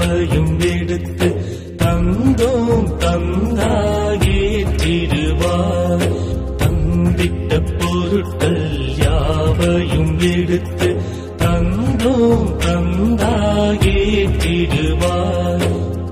யாவையும் எடுத்து தந்தோம் தந்தாகேற்றிடுவார் தந்திட்ட பொருட்கள் யாவையும் எடுத்து தந்தோம் தந்தாகேற்றிடுவார்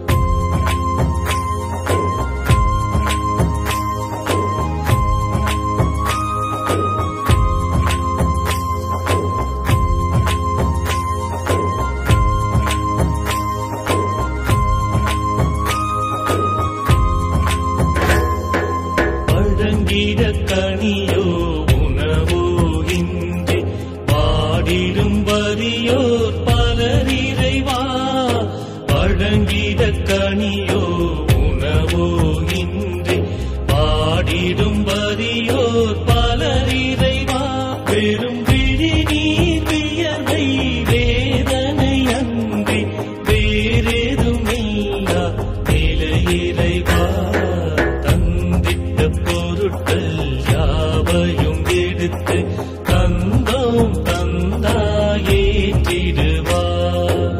பழங்கிட கனியோ உணவோ இன்றி பாடிடும் வரியோர் பலரிறைவா பழங்கிட கனியோ உணவோ இன்றி பாடிடும் வரியோர் பலரிறைவா பெரும் விழி நீர் வியர்வை வேதனை அன்றி வேறேதுமில்லா நிலையிறைவா தந்திட்ட பொருட்கள் யாவையும் எடுத்து தந்தோம் தந்தாயேற்றிடுவார்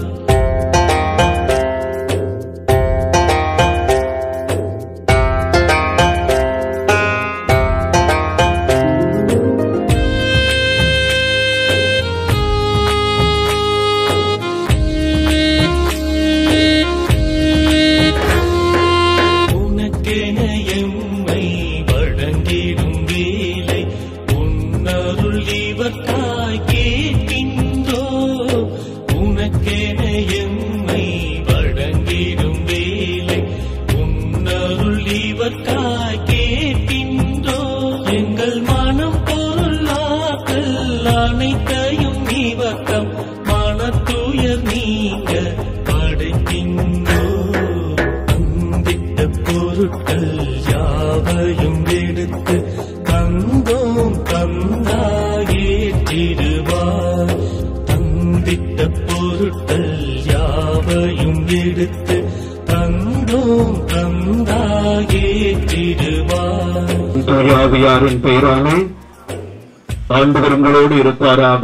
உனக்கென எம்மை வழங்கிடும் வேலை உன்னருள் இவர்காய் கேட்கின்றோ உனக்கென எம்மை வழங்கிடும் வேலை உன்னருள் இவர்காய் கேட்கின்றோ எங்கள் மனம் பொருளாக்கள் அனைத்தையும் இவக்கம் மனத்துயர் நீங்க படைக்கின்றோ தந்திட்ட பொருட்கள் யாவையும் எடுத்து தந்தோம் தந்தாயேற்றிடுவார் தந்திட்ட பொருட்கள் யாவையும் எடுத்து தந்தோம் தந்தாயேற்றிடுவார் ஆவியாரின் பெயராலே ஆண்டவர் உங்களோடு இருப்பாராக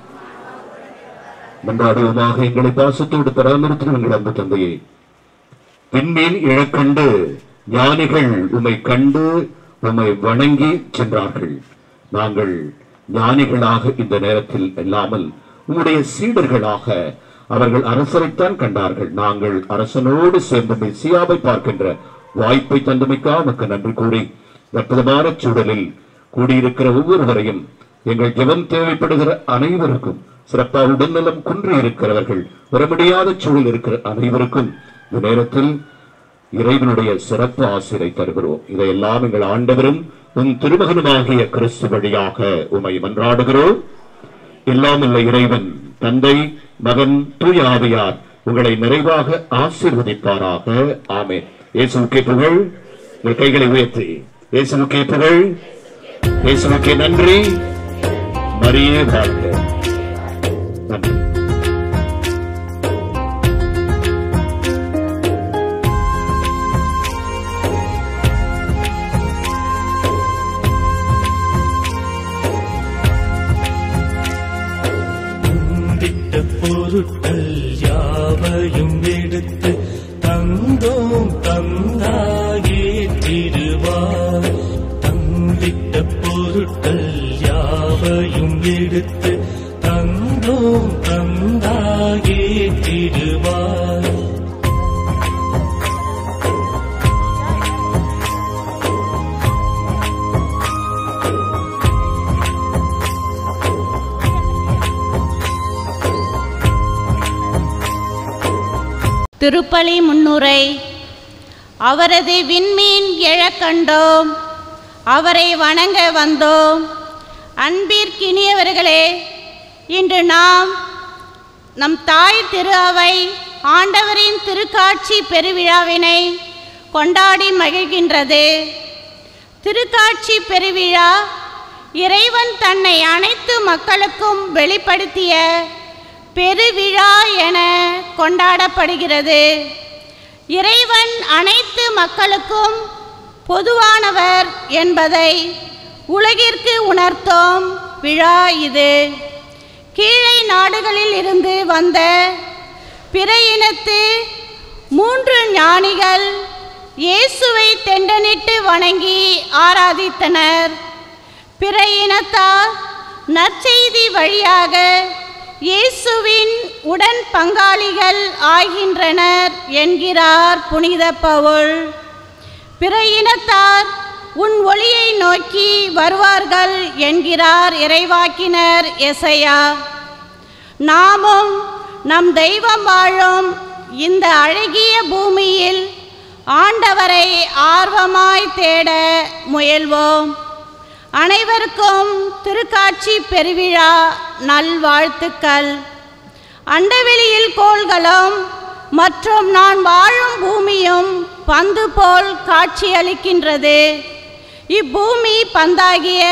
மன்றாடுவதாக எங்களை பாசத்தோடு பராமரித்து எங்கள் அன்பு தந்தையே விண்மீன் இழக்கண்டு ஞானிகள் உம்மை கண்டு உம்மை வணங்கி சென்றார்கள் நாங்கள் ஞானிகளாக இந்த நேரத்தில் இல்லாமல் உம்முடைய சீடர்களாக அவர்கள் அரசரைத்தான் கண்டார்கள் நாங்கள் அரசனோடு சேர்ந்த மெஸ்ஸியாவை பார்க்கின்ற வாய்ப்பை தந்தமைக்கா உமக்கு நன்றி கூறி அற்புதமான சூழலில் கூடியிருக்கிற ஒவ்வொருவரையும் எங்கள் ஜெபம் தேவைப்படுகிற அனைவருக்கும் சிறப்பாக உடல்நலம் குன்றி இருக்கிறவர்கள் வர முடியாத சூழல் இருக்கிற அனைவருக்கும் இந்த நேரத்தில் இறைவனுடைய சிறப்பு ஆசிரை தருகிறோம் இதையெல்லாம் எங்கள் ஆண்டவரும் உன் திருமகனுமாகிய கிறிஸ்து வழியாக உமை மன்றாடுகிறோம் எல்லாம் உள்ள இறைவன் தந்தை மகன் தூய ஆவியார் உங்களை நிறைவாக ஆசீர்வதிப்பாராக ஆமே இயேசுவுக்கே புகழ் உங்கள் கைகளை உயர்த்தி இயேசுவுக்கே புகழ் இயேசுவுக்கே நன்றி மரியே வாழ்க நன்றி தந்திட்ட பொருட்கள் யாவையும் எடுத்து தந்தோம் தந்தாகேற்றிடுவார் தந்திட்ட பொருட்கள் யாவையும் எடுத்து தந்தோம் தந்தாகேற்றிடுவார் திருப்பலி முன்னுரை அவரது விண்மீன் எழக் கண்டோம் அவரை வணங்க வந்தோம் அன்பிற்கினியவர்களே இன்று நாம் நம் தாய் திரு அவை ஆண்டவரின் திருக்காட்சி பெருவிழாவினை கொண்டாடி மகிழ்கின்றது திருக்காட்சி பெருவிழா இறைவன் தன்னை அனைத்து மக்களுக்கும் வெளிப்படுத்திய பெருவிழா என கொண்டாடப்படுகிறது இறைவன் அனைத்து மக்களுக்கும் பொதுவானவர் என்பதை உலகிற்கு உணர்த்தும் விழா இது கீழை நாடுகளில் இருந்து வந்த பிற இனத்து மூன்று ஞானிகள் இயேசுவை தெண்டனிட்டு வணங்கி ஆராதித்தனர் பிற இனத்தார் நற்செய்தி வழியாக இயேசுவின் உடன் பங்காளிகள் ஆகின்றனர் என்கிறார் புனித பவுல் பிற இனத்தார் உன் ஒளியை நோக்கி வருவார்கள் என்கிறார் இறைவாக்கினர் எசையா நாமும் நம் தெய்வம் வாழும் இந்த அழகிய பூமியில் ஆண்டவரை ஆர்வமாய் தேட முயல்வோம் அனைவருக்கும் திருக்காட்சி பெருவிழா நல்வாழ்த்துக்கள் அண்டவெளியில் கோள்களும் மற்றும் நான் வாழும் பூமியும் பந்து போல் காட்சியளிக்கின்றது இப்பூமி பந்தாகிய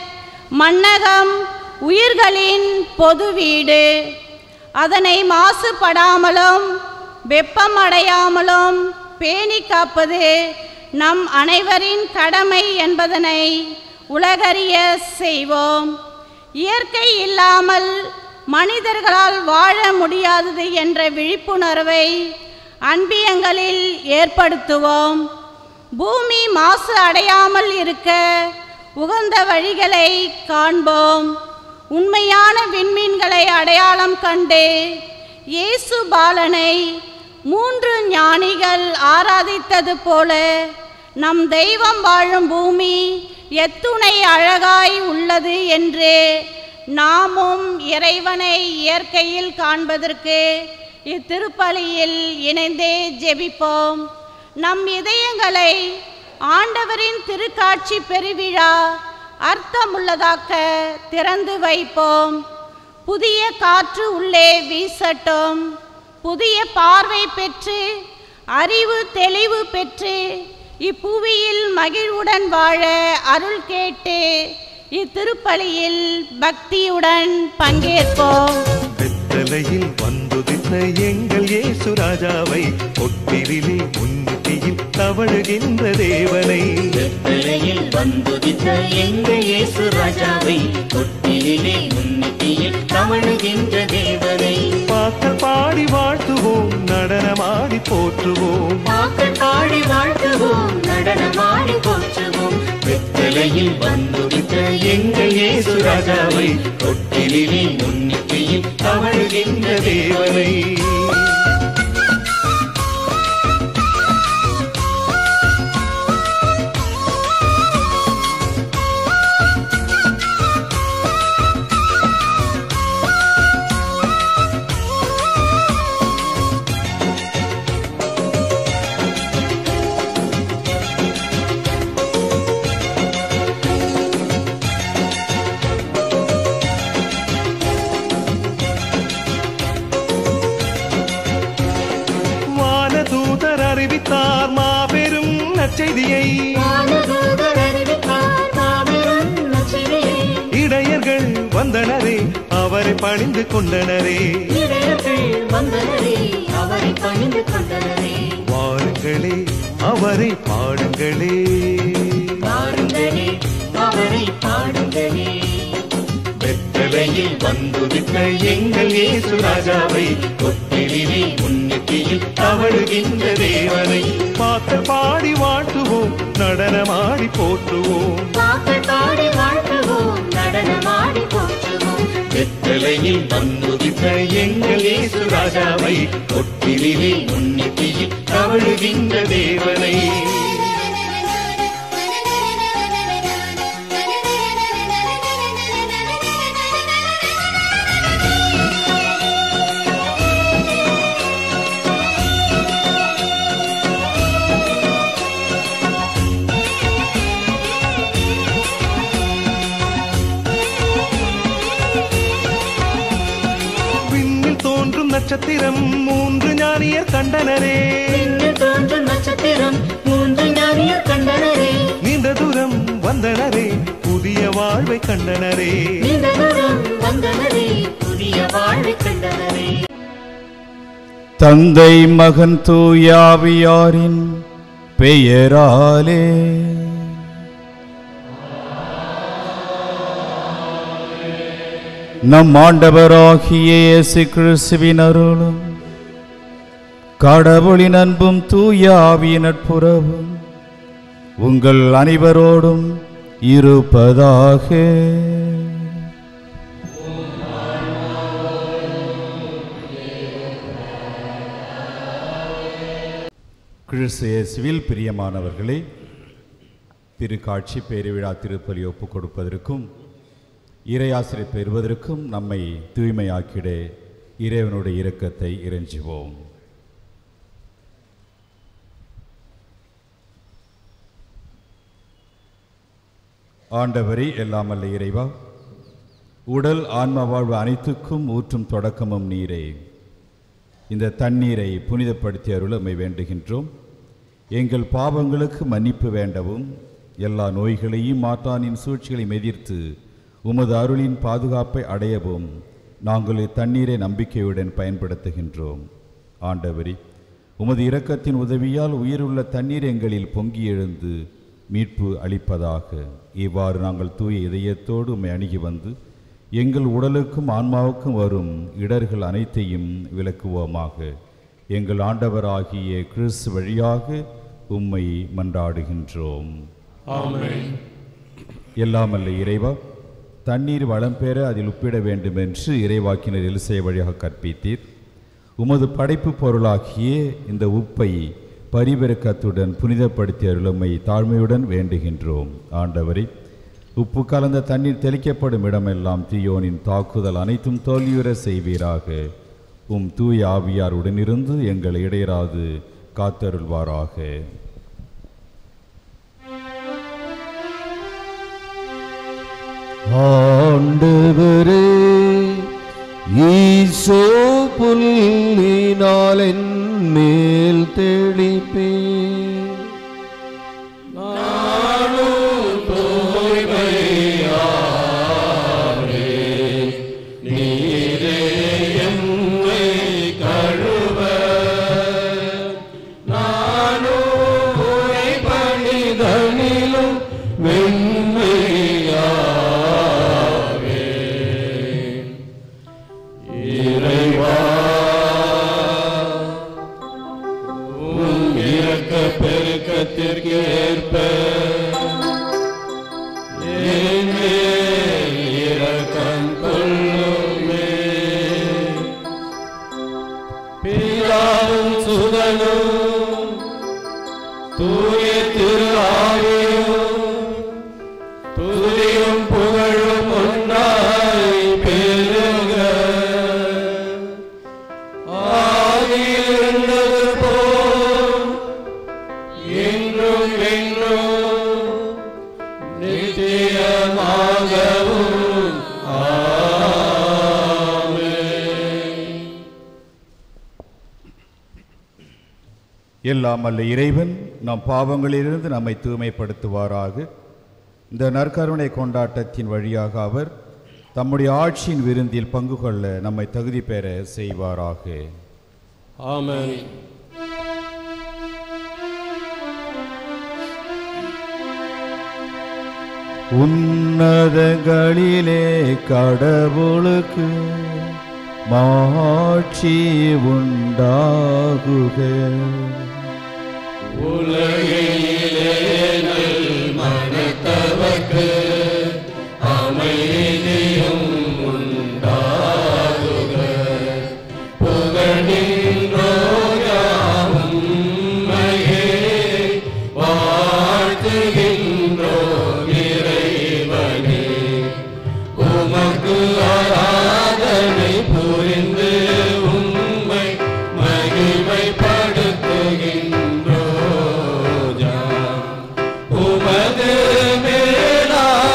மன்னகம் உயிர்களின் பொது வீடு அதனை மாசுபடாமலும் வெப்பமடையாமலும் பேணி காப்பது நம் அனைவரின் கடமை என்பதனை உலகறிய செய்வோம் இயற்கை இல்லாமல் மனிதர்களால் வாழ முடியாதது என்ற விழிப்புணர்வை அன்பியங்களில் ஏற்படுத்துவோம் பூமி மாசு அடையாமல் இருக்க உகந்த வழிகளை காண்போம் உண்மையான விண்மீன்களை அடையாளம் கண்டு இயேசு பாலனை மூன்று ஞானிகள் ஆராதித்தது போல நம் தெய்வம் வாழும் பூமி எத்துணை அழகாய் உள்ளது என்று நாமும் இறைவனை இயற்கையில் காண்பதற்கு இத்திருப்பலியில் இணைந்தே ஜெபிப்போம் நம் இதயங்களை ஆண்டவரின் திருக்காட்சி பெருவிழா அர்த்தமுள்ளதாக்க திறந்து வைப்போம் புதிய காற்று உள்ளே வீசட்டும் புதிய பார்வை பெற்று அறிவு தெளிவு பெற்று இப்புவியில் மகிழ்வுடன் வாழ அருள் கேட்டு இத்திருப்பலியில் பக்தியுடன் பங்கேற்போம் வெத்தலையில் வந்துதித்த எங்கள் இயேசு ராஜாவை பொட்டிலே முன்னிட்டியில் தவழுகின்ற தேவனை வெத்தலையில் வந்துதித்த எங்கள் இயேசு ராஜாவை தொட்டிலே முன்னிட்டியில் தவழுகின்ற தேவனை பாக்கள் பாடி வாழ்த்துவோம் நடனமாடி போற்றுவோம் பாக்கள் பாடி வாழ்த்துவோம் நடனமாடி போற்றுவோம் வெத்தலையில் வந்துதித்த எங்கள் இயேசு ராஜாவை தொட்டிலே முன்னிட்டியில் தவழுகின்ற தேவனை வானதூதர் அறிவித்தார் மாபெரும் நற்செய்தியை வானதூதர் அறிவித்தார் மாபெரும் நற்செய்தியை. இடையர்கள் வந்தனரே அவரை பணிந்து கொண்டனரே இடையர்கள் வந்தனரே அவரை பணிந்து கொண்டனரே வாருங்களே அவரை பாடுங்களே பாருங்களே அவரை பாடுங்களே வெத்தலையில் வந்துவிட்ட எங்கள் இயேசு ராஜாவை கொட்டிலே முன்னிட்டியில் தவழுகின்ற தேவனை பாக்கள் பாடி வாழ்த்துவோம் நடனமாடி போற்றுவோம் பாக்கள் பாடி வாழ்த்துவோம் நடனமாடி போற்றுவோம் வெத்தலையில் வந்துவிட்ட எங்கள் இயேசு ராஜாவை கொட்டிலே முன்னிட்டியில் தவழுகின்ற தேவனை விண்ணில் தோன்றும் நட்சத்திரம் மூன்று ஞானியர் கண்டனரே விண்ணில் தோன்றும் நட்சத்திரம் மூன்று ஞானியர் கண்டனரே நீண்ட தூரம் வந்தனரே புதிய வாழ்வை கண்டனரே நீண்ட தூரம் வந்தனரே புதிய வாழ்வை கண்டனரே தந்தை மகன் தூயாவியாரின் பெயராலே நம் ஆண்டவராகிய இயேசு கிறிஸ்துவின் அருளும் கடவுளின் அன்பும் தூய ஆவியின் நட்புறவும் உங்கள் அனைவரோடும் இருப்பதாக கிறிஸ்து இயேசுவில் பிரியமானவர்களே திருக்காட்சி பேருவிழா திருப்பலி ஒப்புக் கொடுப்பதற்கும் இறையாசிரை பெறுவதற்கும் நம்மை தூய்மையாக்கிட இறைவனுடைய இரக்கத்தை இறைஞ்சுவோம் ஆண்டவரே எல்லாமல்ல இறைவா உடல் ஆன்ம வாழ்வு அனைத்துக்கும் ஊற்றும் தொடக்கமும் நீரே இந்த தண்ணீரை புனிதப்படுத்தி அருள் நம்மை வேண்டுகின்றோம் எங்கள் பாவங்களுக்கு மன்னிப்பு வேண்டவும் எல்லா நோய்களையும் மாற்றானின் சூழ்ச்சிகளையும் எதிர்த்து உமது அருளின் பாதுகாப்பை அடையவும் நாங்கள் இத்தண்ணீரை நம்பிக்கையுடன் பயன்படுத்துகின்றோம் ஆண்டவரே உமது இரக்கத்தின் உதவியால் உயிருள்ள தண்ணீர் எங்களில் பொங்கி எழுந்து மீட்பு அளிப்பதாக இவ்வாறு நாங்கள் தூய இதயத்தோடு உம்மை அணுகி வந்து எங்கள் உடலுக்கும் ஆன்மாவுக்கும் வரும் இடர்கள் அனைத்தையும் விளக்குவோமாக எங்கள் ஆண்டவராகிய கிறிஸ்து வழியாக உம்மை மன்றாடுகின்றோம் எல்லாமல்ல இறைவா தண்ணீர் வளம் பெற அதில் உப்பிட வேண்டும் என்று இறைவாக்கினர் எலிசை வழியாக கற்பித்தீர் உமது படைப்பு பொருளாகிய இந்த உப்பை பரிவிரக்கத்துடன் புனிதப்படுத்திய அருளுமை தாழ்மையுடன் வேண்டுகின்றோம் ஆண்டவரே உப்பு கலந்த தண்ணீர் தெளிக்கப்படும் இடமெல்லாம் தீயோனின் தாக்குதல் அனைத்தும் தோல்வியுற செய்வீராக உம் தூய ஆவியார் உடனிருந்து எங்களை இடையராது காத்தருள்வாராக ஆண்டவரே ஈசோ புல்லினால் என் மேல் தெளிப்பே பெருக்கத்திற்கு ஏற்ப இரக்கம் கொள்ளுமே பிதாவும் சுதனும் தூய திரு ஆவியும் துதியும் புகழும் ஒன்றாய் பெருக ஆதியில் இருந்தது போல் என்றும் என்றும் நித்தியமாகவும் ஆமென். எல்லாம் அல்ல இறைவன் நம் பாவங்களிலிருந்து நம்மை தூய்மைப்படுத்துவாராக இந்த நற்கருணை கொண்டாட்டத்தின் வழியாக அவர் தம்முடைய ஆட்சியின் விருந்தில் பங்கு கொள்ள நம்மை தகுதி பெற செய்வாராக ஆமென் உன்னதங்களிலே கடவுளுக்கு மாட்சி உண்டாகுக உலகிலே நல் மனத்தவர்க்கு அமைதியும் உண்டாகுக புகழ்கின்றோயாவும் உம்மையே வாழ்த்துகின்றோம் இறைவனே உமக்கு ஆராதனை புரிந்து உம்மை மகிமைப்படுத்துகின்றோம் உமது மேலான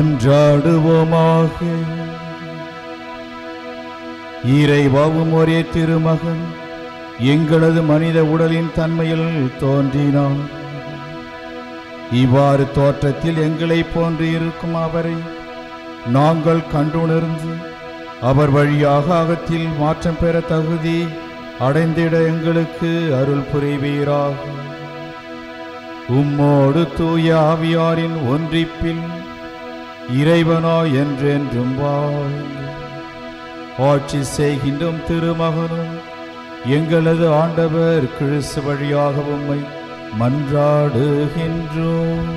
மன்றாடுவோமாக இறைவாவும் ஒரே திருமகன் எங்களது மனித உடலின் தன்மையில் தோன்றினார் இவ்வாறு தோற்றத்தில் எங்களைப் போன்று இருக்கும் அவரை நாங்கள் கண்டுணர்ந்து அவர் வழியாக அகத்தில் மாற்றம் பெற தகுதி அடைந்திட எங்களுக்கு அருள் புரிவீராக உம்மோடு தூய ஆவியாரின் ஒன்றிப்பில் இறைவனா என்றென்றும் வாழ்ந்து ஆட்சி செய்கின்றும் திருமகனும் எங்களது ஆண்டவர் கிறிஸ்து வழியாக உம்மை மன்றாடுகின்றோம்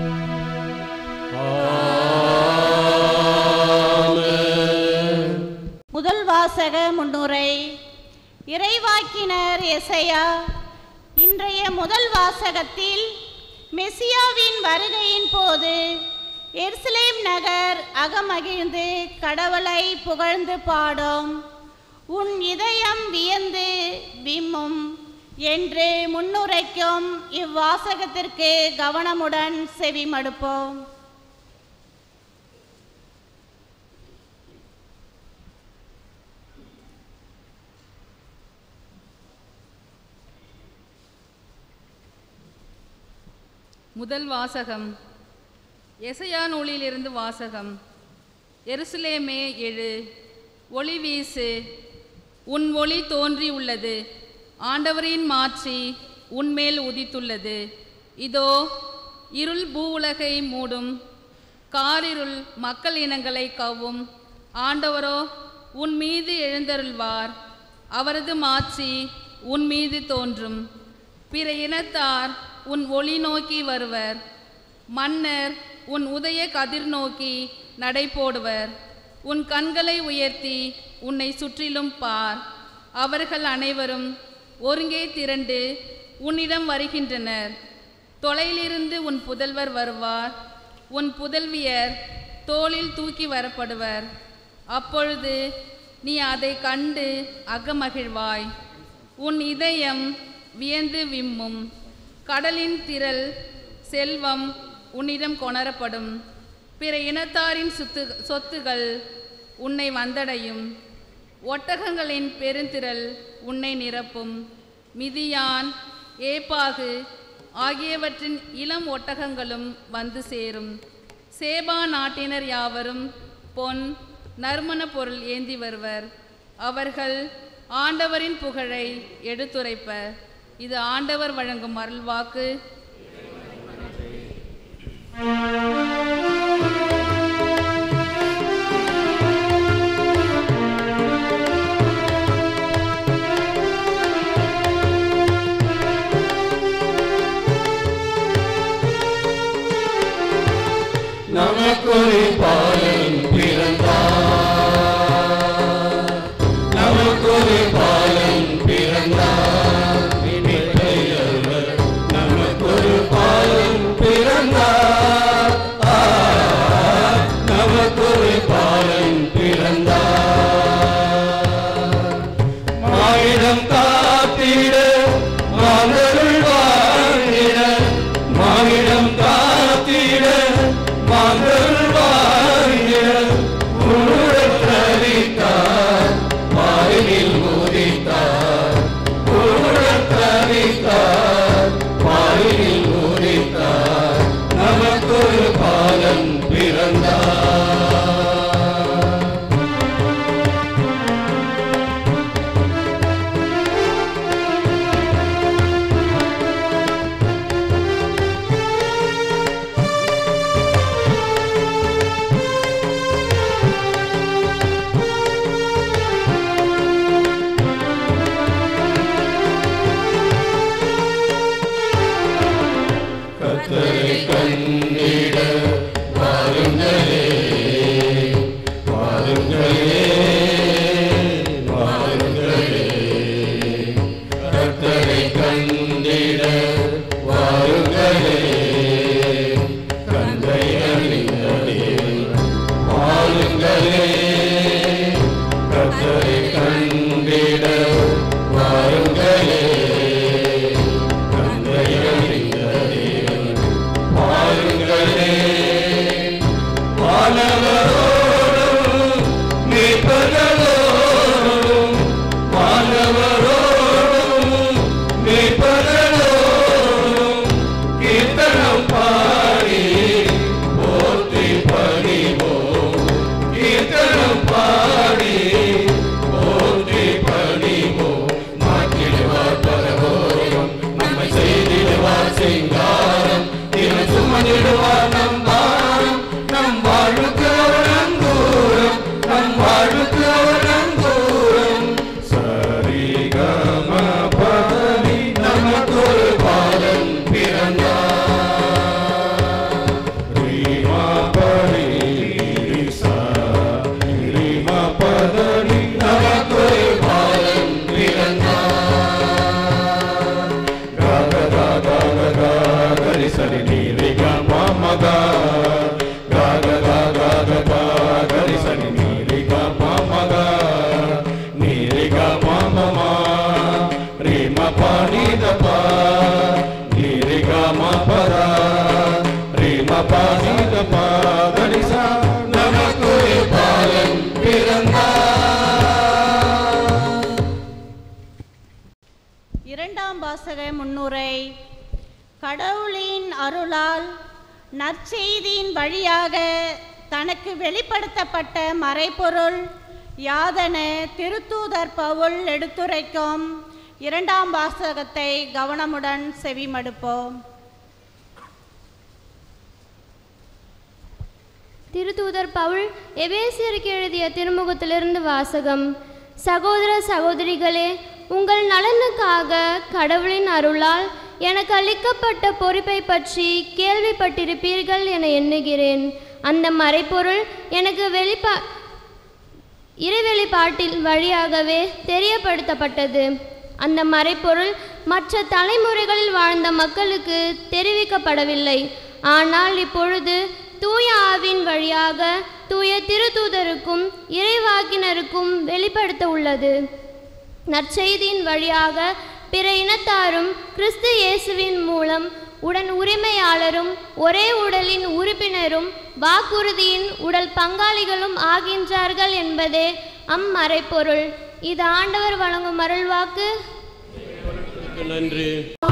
முதல் வாசக முன்னுரை இறைவாக்கினர் எசையா இன்றைய முதல் வாசகத்தில் மெசியாவின் வருகையின் போது எருசலேம் நகர் அகமகிழ்ந்து கடவுளை புகழ்ந்து பாடும் உன் இதயம் வியந்து விம்மும் என்று முன்னுரைக்கும் இவ்வாசகத்திற்கு கவனமுடன் செவிமடுப்போம் முதல் வாசகம் எசையா நூலிலிருந்து வாசகம் எருசலேமே எழு ஒளி வீசு உன் ஒளி தோன்றி உள்ளது ஆண்டவரின் மாட்சி உன்மேல் உதித்துள்ளது இதோ இருள் பூவுலகை மூடும் காரிருள் மக்கள் இனங்களை கவ்வும் ஆண்டவரோ உன் மீது எழுந்தருள்வார் அவரது மாட்சி உன் மீது தோன்றும் பிற இனத்தார் உன் ஒளி நோக்கி வருவர் மன்னர் உன் உதய கதிர் நோக்கி நடைபோடுவர் உன் கண்களை உயர்த்தி உன்னை சுற்றிலும் பார் அவர்கள் அனைவரும் ஒருங்கே திரண்டு உன்னிடம் வருகின்றனர் தொலையிலிருந்து உன் புதல்வர் வருவார் உன் புதல்வியர் தோளில் தூக்கி வரப்படுவர் அப்பொழுது நீ அதை கண்டு அகமகிழ்வாய் உன் இதயம் வியந்து விம்மும் கடலின் திரள் செல்வம் உன்னிடம் கொணரப்படும் பிற இனத்தாரின் சுத்து சொத்துகள் உன்னை வந்தடையும் ஒட்டகங்களின் பெருந்திரள் உன்னை நிரப்பும் மிதியான் ஏப்பாகு ஆகியவற்றின் இளம் ஒட்டகங்களும் வந்து சேரும் சேபா நாட்டினர் யாவரும் பொன் நறுமண பொருள் ஏந்தி வருவர் அவர்கள் ஆண்டவரின் புகழை எடுத்துரைப்பர் இது ஆண்டவர் வழங்கும் அருள்வாக்கு நமக்கொரு பாலன் பிறந்தார் நமக்கொரு பாலன் பிறந்தார் மீட்பையவர் நமக்கொரு பாலன் பிறந்தார் ஆ, நமக்கொரு பாலன் பிறந்தார் மாயிடம் காத்திட மாந்தருள் வாழ்ந்திட மாயிடம் காத்திட மாந்தருள் வாழ்ந்திட உருளத்தரித்தார் பாரினில் மோதித்தார் உருளத்தரித்தார் பாரினில் மோதித்தார் நமக்கொரு பாலன் பிறந்தார் இரண்டாம் வாசக முன்னுரை கடவுளின் அருளால் நற்செய்தியின் வழியாக தனக்கு வெளிப்படுத்தப்பட்ட மறைபொருள் யாதன திருத்தூதர் பவுல் எடுத்துரைக்கும் இரண்டாம் வாசகத்தை கவனமுடன் செவிமடுப்போம் திருத்தூதர் பவுல் எபேசியருக்கு எழுதிய திருமுகத்திலிருந்து வாசகம் சகோதர சகோதரிகளே உங்கள் நலனுக்காக கடவுளின் அருளால் எனக்கு அளிக்கப்பட்ட பொறுப்பை பற்றி கேள்விப்பட்டிருப்பீர்கள் என எண்ணுகிறேன் அந்த மறைப்பொருள் எனக்கு வெளிப்பா இறைவெளிப்பாட்டில் வழியாகவே தெரியப்படுத்தப்பட்டது அந்த மறைப்பொருள் மற்ற தலைமுறைகளில் வாழ்ந்த மக்களுக்கு தெரிவிக்கப்படவில்லை ஆனால் இப்பொழுது தூய ஆவின் வழியாக தூய திருத்தூதருக்கும் இறைவாக்கினருக்கும் வெளிப்படுத்த உள்ளது நற்செய்தியின் வழியாக பிற இனத்தாரும் கிறிஸ்து இயேசுவின் மூலம் உடன் உரிமையாளரும் ஒரே உடலின் உறுப்பினரும் வாக்குறுதியின் உடல் பங்காளிகளும் ஆகின்றார்கள் என்பதே அம்மறைப்பொருள் இது ஆண்டவர் வழங்கும் அருள்வாக்கு நன்றி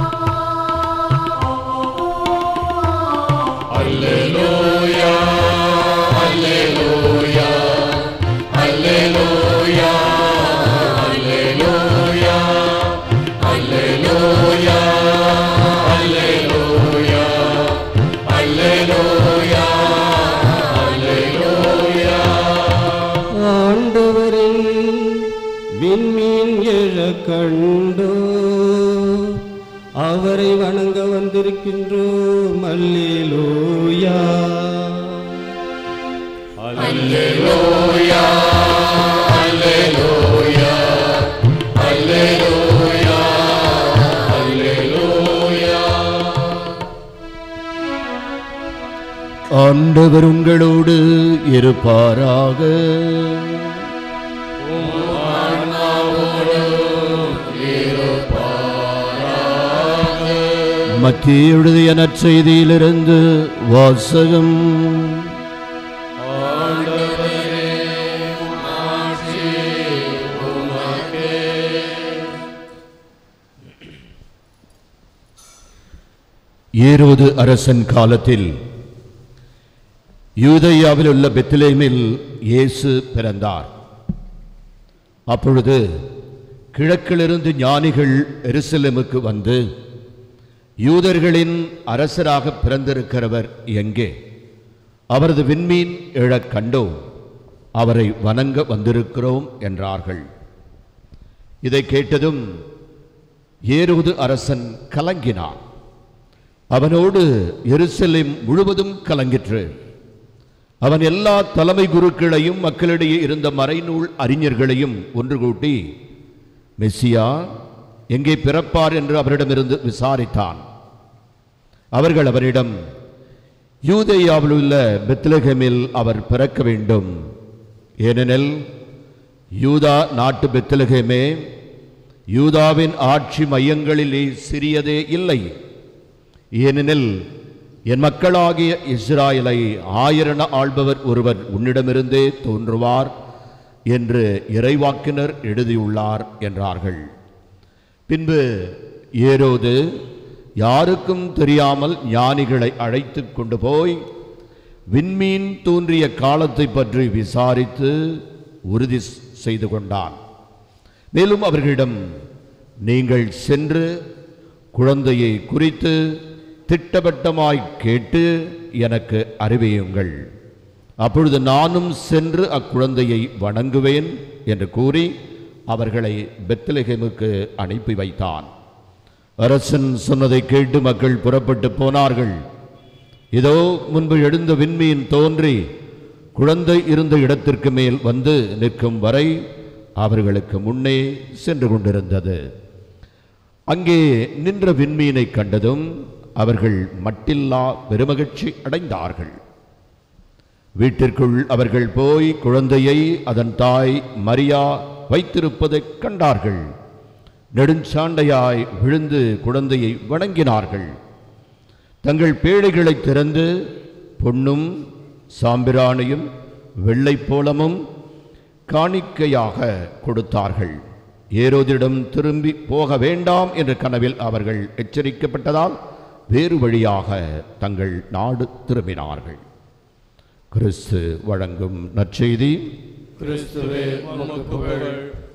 ஆண்டவரின் விண்மீன் எழ கண்டோ அவரை வணங்க வந்திருக்கின்றோம் அல்லேலூயா ஆண்டவர் உங்களோடு இருப்பாராக மத்திய எழுதிய நற்செய்தியிலிருந்து வாசகம் ஏரோது அரசன் காலத்தில் யூதேயாவில் உள்ள பெத்லேமில் இயேசு பிறந்தார் அப்பொழுது கிழக்கிலிருந்து ஞானிகள் எருசலேமுக்கு வந்து யூதர்களின் அரசராக பிறந்திருக்கிறவர் எங்கே அவரது விண்மீன் எழக் கண்டோம் அவரை வணங்க வந்திருக்கிறோம் என்றார்கள் இதை கேட்டதும் ஏரோது அரசன் கலங்கினான் அவனோடு எருசலேம் முழுவதும் கலங்கிற்று அவன் எல்லா தலைமை குருக்களையும் மக்களிடையே இருந்த மறைநூல் அறிஞர்களையும் ஒன்று கூட்டி மெஸ்ஸியா எங்கே பிறப்பார் என்று அவரிடமிருந்து விசாரித்தான் அவர்கள் அவரிடம் யூதேயாவில் உள்ள பெத்லகேமில் அவர் பிறக்க வேண்டும் ஏனெனில் யூதா நாட்டு பெத்லகேமே யூதாவின் ஆட்சி மையங்களிலே சிறியதே இல்லை ஏனெனில் என் மக்களாகிய இஸ்ராயலை ஆயிரண ஆள்பவர் ஒருவர் உன்னிடமிருந்தே தோன்றுவார் என்று இறைவாக்கினர் எழுதியுள்ளார் என்றார்கள் பின்பு ஏரோது யாருக்கும் தெரியாமல் ஞானிகளை அழைத்து கொண்டு போய் விண்மீன் தோன்றிய காலத்தை பற்றி விசாரித்து உறுதி செய்து கொண்டான் மேலும் அவர்களிடம் நீங்கள் சென்று குழந்தையை குறித்து திட்டவட்டமாய் கேட்டு எனக்கு அறிவியுங்கள் அப்பொழுது நானும் சென்று அக்குழந்தையை வணங்குவேன் என்று கூறி அவர்களை பெத்லகேமுக்கு அனுப்பி வைத்தான் அரசன் சொன்னதை கேட்டு மக்கள் புறப்பட்டு போனார்கள் இதோ முன்பு எழுந்த விண்மீன் தோன்றி குழந்தை இருந்த இடத்திற்கு மேல் வந்து நிற்கும் வரை அவர்களுக்கு முன்னே சென்று கொண்டிருந்தது அங்கே நின்ற விண்மீனை கண்டதும் அவர்கள் மட்டில்லா பெருமகிழ்ச்சி அடைந்தார்கள் வீட்டிற்குள் அவர்கள் போய் குழந்தையை அதன் தாய் மரியா வைத்திருப்பதைக் கண்டார்கள் நெடுஞ்சாண்டையாய் விழுந்து குழந்தையை வணங்கினார்கள் தங்கள் பேழைகளை திறந்து பொன்னும் சாம்பிராணியும் வெள்ளைப்போளமும் காணிக்கையாக கொடுத்தார்கள் ஏரோதிடம் திரும்பி போக வேண்டாம் என்ற கனவில் அவர்கள் எச்சரிக்கப்பட்டதால் வேறு வழியாக தங்கள் நாடு திரும்பினார்கள் கிறிஸ்து வழங்கும் நற்செய்தி கிறிஸ்துவே உமக்கு புகழ்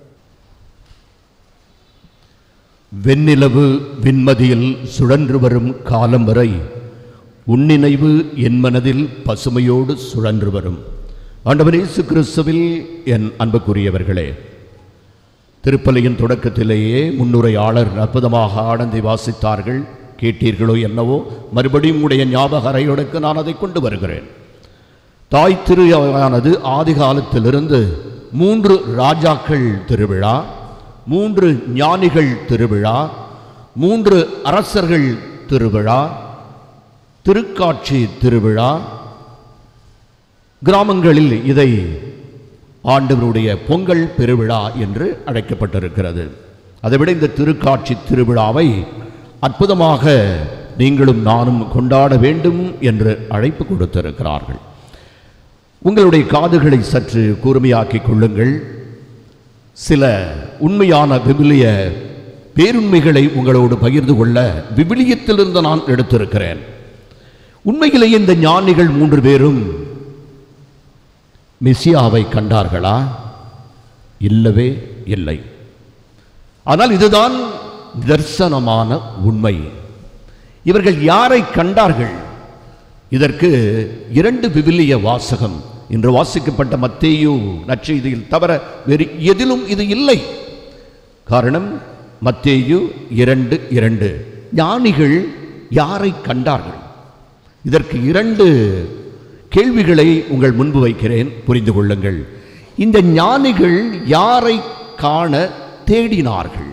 வெண்ணிலவு விண்மதியில் சுழன்று வரும் காலம் வரை உன்னினைவு என் மனதில் பசுமையோடு சுழன்று வரும் ஆண்டவர் இயேசு கிறிஸ்துவில் என் அன்புக்குரியவர்களே திருப்பலியின் தொடக்கத்திலேயே முன்னுரையாளர் அற்புதமாக ஆனந்தி வாசித்தார்கள் கேட்டீர்களோ என்னவோ மறுபடியும் உடைய ஞாபக அறையோடுக்கு நான் அதை கொண்டு வருகிறேன் தாய் திருயானது ஆதி காலத்திலிருந்து மூன்று ராஜாக்கள் திருவிழா மூன்று ஞானிகள் திருவிழா மூன்று அரசர்கள் திருவிழா திருக்காட்சி திருவிழா கிராமங்களில் இதை ஆண்டவருடைய பொங்கல் பெருவிழா என்று அழைக்கப்பட்டிருக்கிறது அதைவிட இந்த திருக்காட்சி திருவிழாவை அற்புதமாக நீங்களும் நானும் கொண்டாட வேண்டும் என்று அழைப்பு கொடுத்திருக்கிறார்கள் உங்களுடைய காதுகளை சற்று கூர்மையாக்கிக் கொள்ளுங்கள் சில உண்மையான விவிலிய பேருண்மைகளை உங்களோடு பகிர்ந்து கொள்ள விவிலியத்திலிருந்து நான் எடுத்திருக்கிறேன் உண்மையிலேயே இந்த ஞானிகள் மூன்று பேரும் மெசியாவை கண்டார்களா இல்லவே இல்லை ஆனால் இதுதான் தரிசனமான உண்மை இவர்கள் யாரை கண்டார்கள் இதற்கு இரண்டு விவிலிய வாசகம் இன்று வாசிக்கப்பட்ட மத்தேயு நற்செய்தியில் தவிர வேறு எதிலும் இது இல்லை காரணம் மத்தேயு இரண்டு இரண்டு ஞானிகள் யாரை கண்டார்கள் இதற்கு இரண்டு கேள்விகளை உங்கள் முன்பு வைக்கிறேன் புரிந்து கொள்ளுங்கள் இந்த ஞானிகள் யாரை காண தேடினார்கள்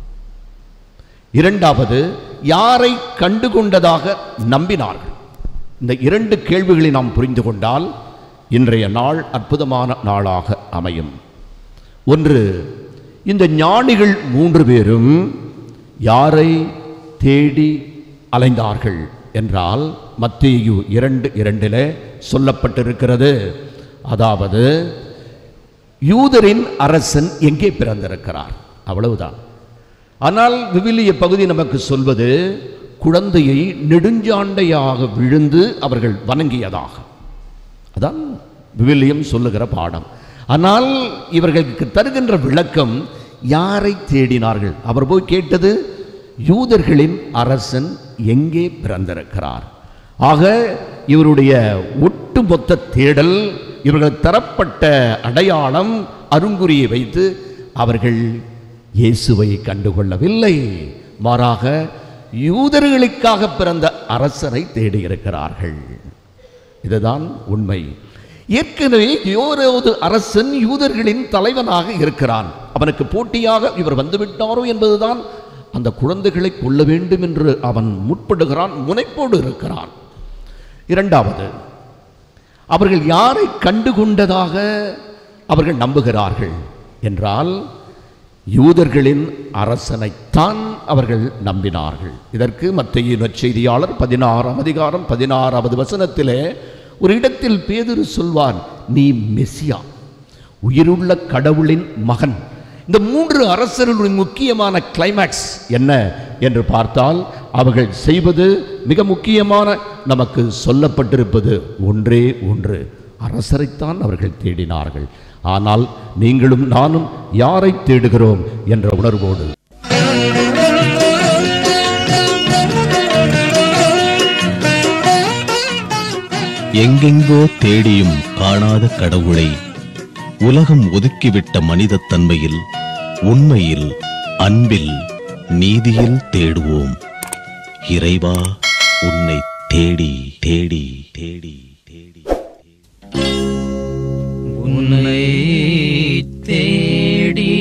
இரண்டாவது யாரை கண்டுகொண்டதாக நம்பினார்கள் இந்த இரண்டு கேள்விகளை நாம் புரிந்து கொண்டால் இன்றைய நாள் அற்புதமான நாளாக அமையும் ஒன்று இந்த ஞானிகள் மூன்று பேரும் யாரை தேடி அலைந்தார்கள் என்றால் மத்தேயு இரண்டு இரண்டிலே சொல்லப்பட்டிருக்கிறது அதாவது யூதரின் அரசன் எங்கே பிறந்திருக்கிறார் அவ்வளவுதான் ஆனால் விவிலிய பகுதி நமக்கு சொல்வது குழந்தையை நெடுஞ்சாண்டையாக விழுந்து அவர்கள் வணங்கியதாக அதான் விவிலியம் சொல்லுகிற பாடம் ஆனால் இவர்களுக்கு தருகின்ற விளக்கம் யாரை தேடினார்கள் அவர் போய் கேட்டது யூதர்களின் அரசன் எங்கே பிறந்திருக்கிறார் ஆக இவருடைய ஒட்டுமொத்த தேடல் இவர்கள் தரப்பட்ட அடையாளம் அருங்குறியை வைத்து அவர்கள் இயேசுவை கண்டுகொள்ளவில்லை மாறாக யூதர்களுக்காக பிறந்த அரசரை தேடியிருக்கிறார்கள் இதுதான் உண்மை ஏற்கனவே யோரோது அரசன் யூதர்களின் தலைவனாக இருக்கிறான் அவனுக்கு போட்டியாக இவர் வந்துவிட்டாரோ என்பதுதான் அந்த குழந்தைகளை கொள்ள வேண்டும் என்று அவன் முற்படுகிறான் முனைப்போடு இருக்கிறான் இரண்டாவது அவர்கள் யாரை கண்டுகொண்டதாக அவர்கள் நம்புகிறார்கள் என்றால் யூதர்களின் அரசனைத்தான் அவர்கள் நம்பினார்கள் இதற்கு மத்திய நற்செய்தியாளர் பதினாறாம் அதிகாரம் பதினாறாவது வசனத்திலே ஒரு இடத்தில் பேதுரு சொல்வான் நீ மெசியா உயிருள்ள கடவுளின் மகன் இந்த மூன்று அரசர்களுடைய முக்கியமான கிளைமேக்ஸ் என்ன என்று பார்த்தால் அவர்கள் செய்வது மிக முக்கியமான நமக்கு சொல்லப்பட்டிருப்பது ஒன்றே ஒன்று அரசரைத்தான் அவர்கள் தேடினார்கள் ஆனால் நீங்களும் நானும் யாரை தேடுகிறோம் என்ற உணர்வோடு எங்கெங்கோ தேடியும் காணாத கடவுளை உலகம் ஒதுக்கிவிட்ட மனிதத் தன்மையில் உண்மையில் அன்பில் நீதியில் தேடுவோம் இறைவா உன்னை தேடி தேடி தேடி தேடி உன்னை தேடி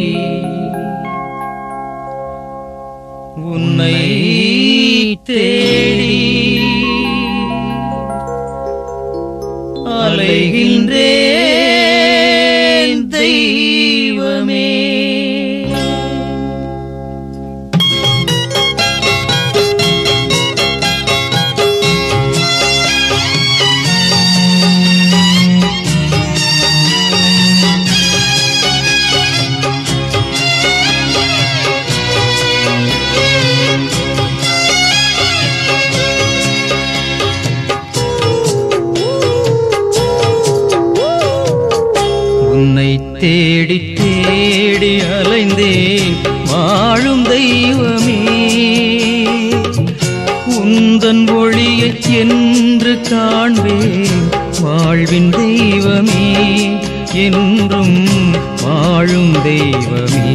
உன்னை தேடி அலைகின்றேன் தெய்வமே தேடி தேடி அலைந்தேன் வாழும் தெய்வமே உந்தன் ஒளியை என்று காண்பேன் வாழ்வின் தெய்வமே என்றும் வாழும் தெய்வமே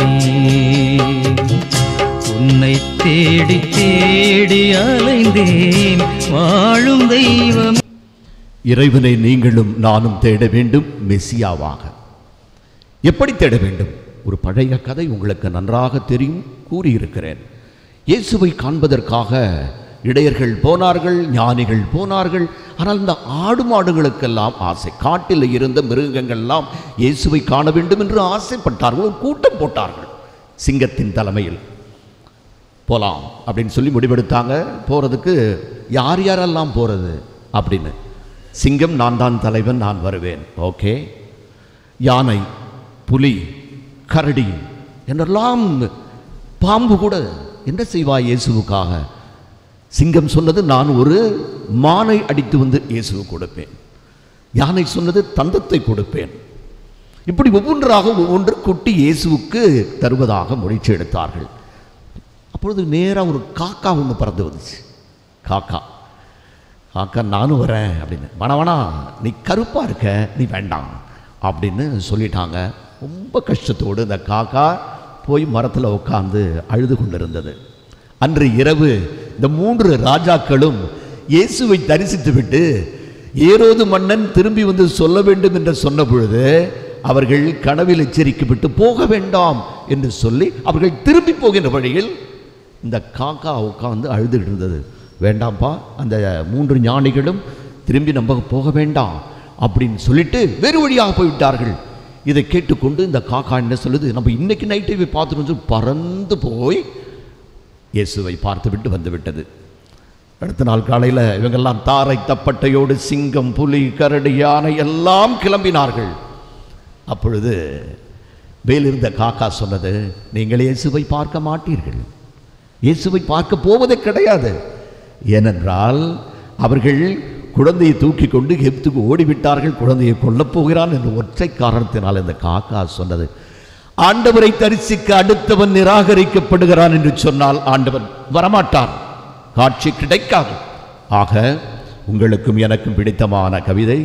உன்னை தேடி தேடி அலைந்தேன் வாழும் தெய்வம் இறைவனை நீங்களும் நானும் தேட வேண்டும் மெசியாவாக எப்படி தேட வேண்டும் ஒரு பழைய கதை உங்களுக்கு நன்றாக தெரியும் கூறியிருக்கிறேன் இயேசுவை காண்பதற்காக இடையர்கள் போனார்கள் ஞானிகள் போனார்கள் ஆனால் இந்த ஆடு மாடுகளுக்கெல்லாம் ஆசை காட்டில் இருந்த மிருகங்கள்லாம் இயேசுவை காண வேண்டும் என்று ஆசைப்பட்டார்கள் ஒரு கூட்டம் போட்டார்கள் சிங்கத்தின் தலைமையில் போகலாம் அப்படின்னு சொல்லி முடிவெடுத்தாங்க போகிறதுக்கு யார் யாரெல்லாம் போகிறது அப்படின்னு சிங்கம் நான் தான் தலைவன் நான் வருவேன் ஓகே யானை புலி கரடி என்றெல்லாம் பாம்பு கூட என்ன செய்வாய் இயேசுவுக்காக சிங்கம் சொன்னது நான் ஒரு மானை அடித்து வந்து இயேசுவுக்கு கொடுப்பேன் யானை சொன்னது தந்தத்தை கொடுப்பேன் இப்படி ஒவ்வொன்றாக ஒவ்வொன்று கொட்டி இயேசுவுக்கு தருவதாக முயற்சி எடுத்தார்கள் அப்பொழுது நேராக ஒரு காக்கா ஒன்று பறந்து வந்துச்சு காக்கா காக்கா நானும் வரேன் அப்படின்னு வேணா வேணா நீ கருப்பாக இருக்க நீ வேண்டாம் அப்படின்னு சொல்லிட்டாங்க ரொம்ப கஷ்டத்தோடு இந்த காக்கா போய் மரத்தில் உட்காந்து அழுது கொண்டிருந்தது அன்று இரவு இந்த மூன்று ராஜாக்களும் இயேசுவை தரிசித்து விட்டு ஏரோது மன்னன் திரும்பி வந்து சொல்ல வேண்டும் என்று சொன்ன பொழுது அவர்கள் கனவில் எச்சரிக்கப்பட்டு போக வேண்டாம் என்று சொல்லி அவர்கள் திரும்பி போகின்ற வழியில் இந்த காக்கா உட்காந்து அழுதுகிட்டு இருந்தது வேண்டாம்ப்பா அந்த மூன்று ஞானிகளும் திரும்பி நம்ம போக வேண்டாம் அப்படின்னு சொல்லிட்டு வேறு வழியாக போய்விட்டார்கள் இதை கேட்டுக்கொண்டு இந்த காக்கா என்ன சொல்லுது நம்ம இன்னைக்கு நைட்டே போய் பார்த்துட்டு சொல்லி பறந்து போய் இயேசுவை பார்த்துவிட்டு வந்து விட்டது அடுத்த நாள் காலையில் இவங்கெல்லாம் தாரை தப்பட்டையோடு சிங்கம் புலி கரடி யானை எல்லாம் கிளம்பினார்கள் அப்பொழுது மேலிருந்த காக்கா சொன்னது நீங்கள் இயேசுவை பார்க்க மாட்டீர்கள் இயேசுவை பார்க்க போவதே கிடையாது ஏனென்றால் அவர்கள் குழந்தையை தூக்கி கொண்டு எப்துக்கு ஓடிவிட்டார்கள் குழந்தையை கொல்லப் போகிறான் என்ற ஒற்றை காரணத்தினால் இந்த காக்கா சொன்னது ஆண்டவரை தரிசிக்க அடுத்தவன் நிராகரிக்கப்படுகிறான் என்று சொன்னால் ஆண்டவன் வரமாட்டான் காட்சி கிடைக்காது ஆக உங்களுக்கும் எனக்கும் பிடித்தமான கவிதை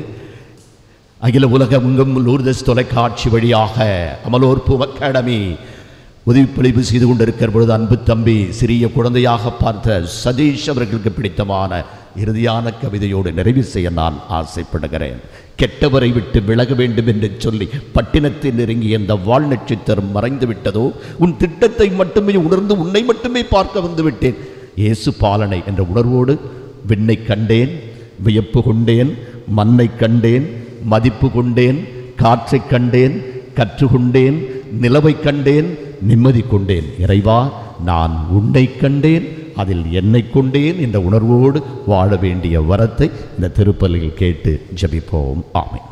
அகில உலகமெங்கும் லூர்தஸ் தொலைக்காட்சி வழியாக அமலோற்பு அகாடமி உதவிப்பளிப்பு செய்து கொண்டிருக்கிற பொழுது அன்பு தம்பி சிறிய குழந்தையாக பார்த்த சதீஷ் அவர்களுக்கு பிடித்தமான இறுதியான கவிதையோடு நிறைவு செய்ய நான் ஆசைப்படுகிறேன் கெட்டவரை விட்டு விலக வேண்டும் என்று சொல்லி பட்டினத்தில் நெருங்கிய இந்த வால் நட்சத்திரம் மறைந்து விட்டதோ உன் திட்டத்தை மட்டுமே உணர்ந்து உன்னை மட்டுமே பார்க்க வந்து விட்டேன் இயேசு பாலனை என்ற உணர்வோடு விண்ணை கண்டேன் வியப்பு கொண்டேன் மண்ணை கண்டேன் மதிப்பு கொண்டேன் காற்றை கண்டேன் கற்றுக்கொண்டேன் நிலவை கண்டேன் நிம்மதி கொண்டேன் இறைவா நான் உன்னை கண்டேன் அதில் என்னை கொண்டேன் என்ற உணர்வோடு வாழ வேண்டிய வரத்தை இந்த திருப்பலியில் கேட்டு ஜெபிப்போம் ஆமென்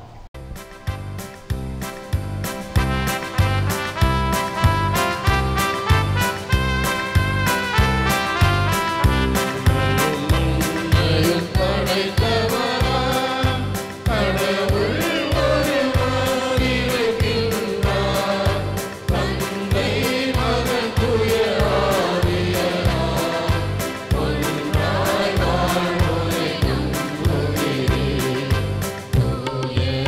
Yeah.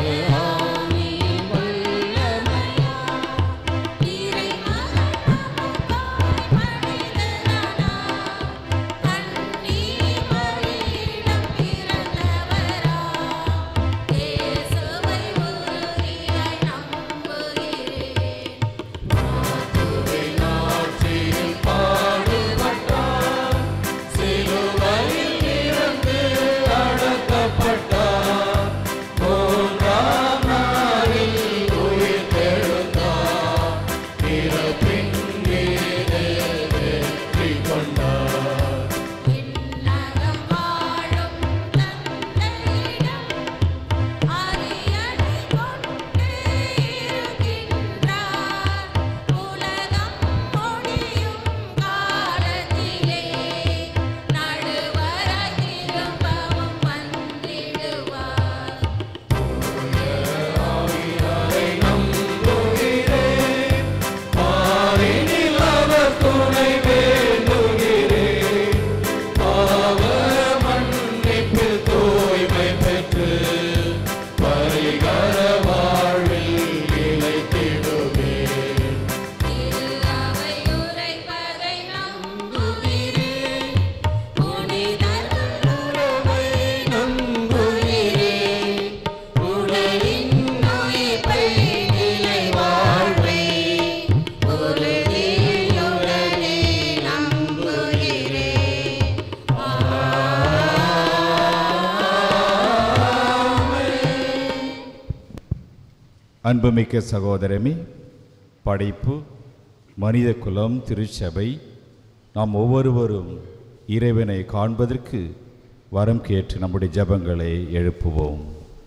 அன்புமிக்க சகோதரமே படைப்பு மனித குலம் திருச்சபை நாம் ஒவ்வொருவரும் இறைவனை காண்பதற்கு வரம் கேட்டு நம்முடைய ஜெபங்களை எழுப்புவோம்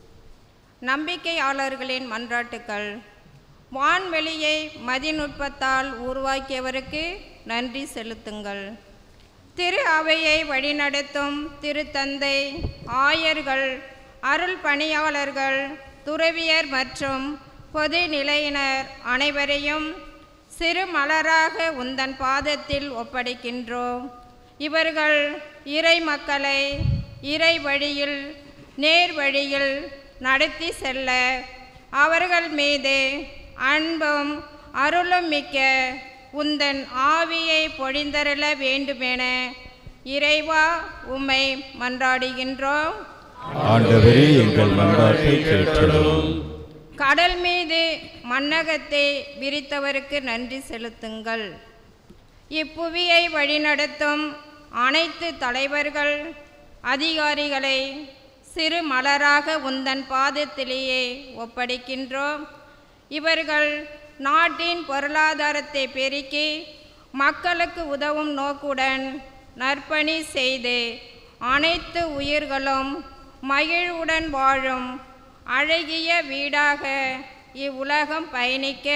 நம்பிக்கையாளர்களின் மன்றாட்டுக்கள் வான்வெளியை மதிநுட்பத்தால் உருவாக்கியவருக்கு நன்றி செலுத்துங்கள் திரு அவையை வழிநடத்தும் திருத்தந்தை ஆயர்கள் அருள் பணியாளர்கள் துறவியர் மற்றும் பொது நிலையினர் அனைவரையும் சிறு மலராக உந்தன் பாதத்தில் ஒப்படைக்கின்றோம் இவர்கள் இறை மக்களை இறை வழியில் நேர் வழியில் நடத்தி செல்ல அவர்கள் மீது அன்பும் அருளும் மிக்க உந்தன் ஆவியை பொழிந்தருள வேண்டுமென இறைவா உம்மை மன்றாடுகின்றோம் ஆண்டவரே எங்கள் மன்றாட்டை கேட்டருளும் கடல் மீது மன்னகத்தை விரித்தவருக்கு நன்றி செலுத்துங்கள் இப்புவியை வழிநடத்தும் அனைத்து தலைவர்கள் அதிகாரிகளை சிறு மலராக உந்தன் பாதத்திலேயே ஒப்படைக்கின்றோம் இவர்கள் நாட்டின் பொருளாதாரத்தை பெருக்கி மக்களுக்கு உதவும் நோக்குடன் நற்பணி செய்து அனைத்து உயிர்களும் மகிழ்வுடன் வாழும் அழகிய வீடாக இவ்வுலகம் பயணிக்க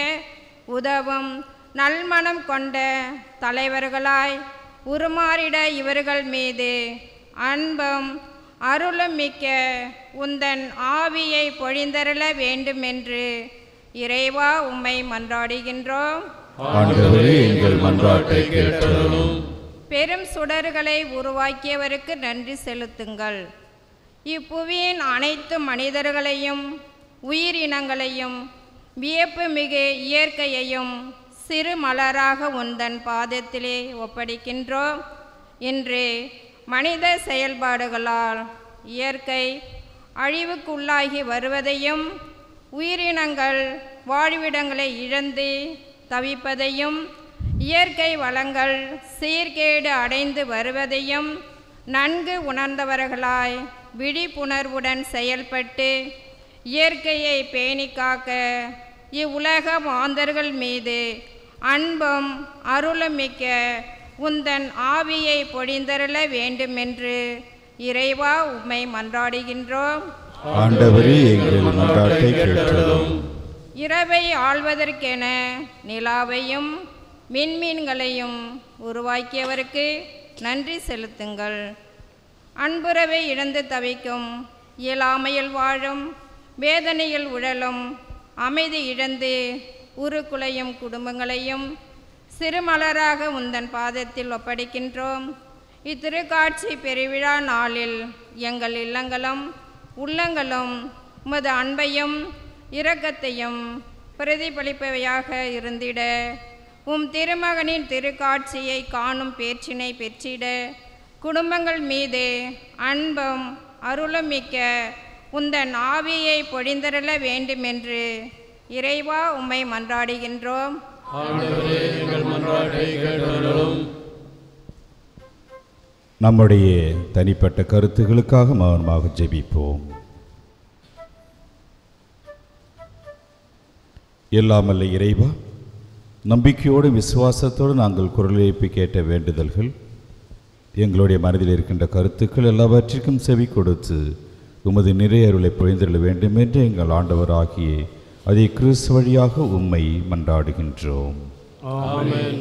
உதவும் நல்மனம் கொண்ட தலைவர்களாய் உருமாறிட இவர்கள் மீது அன்பும் அருளும் மிக்க உந்தன் ஆவியை பொழிந்தருள வேண்டுமென்று இறைவா உம்மை மன்றாடுகின்றோம் ஆண்டவரே எங்கள் மன்றாட்டை கேட்டருளும் பெரும் சுடர்களை உருவாக்கியவருக்கு நன்றி செலுத்துங்கள் இப்புவியின் அனைத்து மனிதர்களையும் உயிரினங்களையும் வியப்பு மிகு இயற்கையையும் சிறு மலராக உந்தன் பாதத்திலே ஒப்படைக்கின்றோம் இன்று மனித செயல்பாடுகளால் இயற்கை அழிவுக்குள்ளாகி வருவதையும் உயிரினங்கள் வாழ்விடங்களை இழந்து தவிப்பதையும் இயற்கை வளங்கள் சீர்கேடு அடைந்து வருவதையும் நன்கு உணர்ந்தவர்களாய் விழிப்புணர்வுடன் செயல்பட்டு இயற்கையை பேணி காக்க இவ்வுலக மாந்தர்கள் மீது அன்பும் அருளுமிக்க உந்தன் ஆவியை பொழிந்தருள வேண்டுமென்று இறைவா உம்மை மன்றாடுகின்றோம் ஆண்டவரே எங்கள் மன்றாட்டை கேட்டருளும் இரவை ஆள்வதற்கென நிலாவையும் மின்மீன்களையும் உருவாக்கியவருக்கு நன்றி செலுத்துங்கள் அன்புறவை இழந்து தவிக்கும் இயலாமையில் வாழும் வேதனையில் உழலும் அமைதி இழந்து உருக்குலையும் குடும்பங்களையும் சிறுமலராக உந்தன் பாதத்தில் ஒப்படைக்கின்றோம் இத்திருக்காட்சி பெருவிழா நாளில் எங்கள் இல்லங்களும் உள்ளங்களும் உமது அன்பையும் இரக்கத்தையும் பிரதிபலிப்பவையாக இருந்திட உம் திருமகனின் திருக்காட்சியை காணும் பேச்சினை பெற்றிட குடும்பங்கள் மீது அன்பும் அருளும் மிக்க உந்தன் ஆவியை பொழிந்தருள வேண்டுமென்று இறைவா உம்மை மன்றாடுகின்றோம் ஆண்டவரே எங்கள் மன்றாட்டை கேட்டருளும் நம்முடைய தனிப்பட்ட கருத்துகளுக்காக மௌனமாக ஜெபிப்போம் எல்லாமல்ல இறைவா நம்பிக்கையோடு விசுவாசத்தோடு நாங்கள் குரல் எழுப்பி கேட்ட வேண்டுதல்கள் எங்களுடைய மனதில் இருக்கின்ற கருத்துக்கள் எல்லாவற்றிற்கும் செவி கொடுத்து உமது நிறைய அருளை பொழிந்தருள வேண்டும் என்று எங்கள் ஆண்டவராகிய அதை கிறிஸ்து வழியாக உம்மை மன்றாடுகின்றோம் ஆமென்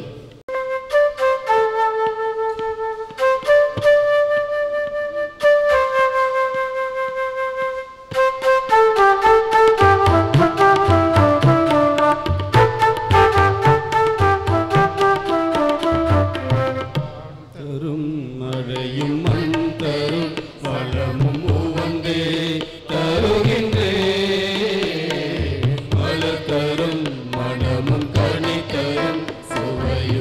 தரும் மழையும் மண் தரும் வளமும் உவந்தே தருகின்றே மலர் தரும் மனமும் கனி தரும் சுவையும்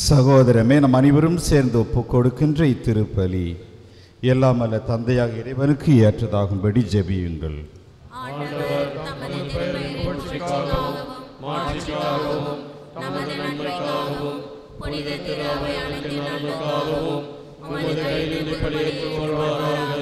சகோதரமே நம் அனைவரும் சேர்ந்து ஒப்புக் கொடுக்கின்ற இத்திருப்பலி எல்லாம் அல்ல தந்தையாக இறைவனுக்கு ஏற்றதாகும்படி ஜெபியுங்கள் ஆண்டவர் தமது திருப்பெயரின் புகழ்ச்சிக்காகவும் மாட்சிக்காகவும் நமது நன்மைக்காகவும் புனித திரு அவை அனைத்தின் நலனுக்காகவும் உமது கையிலிருந்து பலியேற்றுக் கொள்வாராக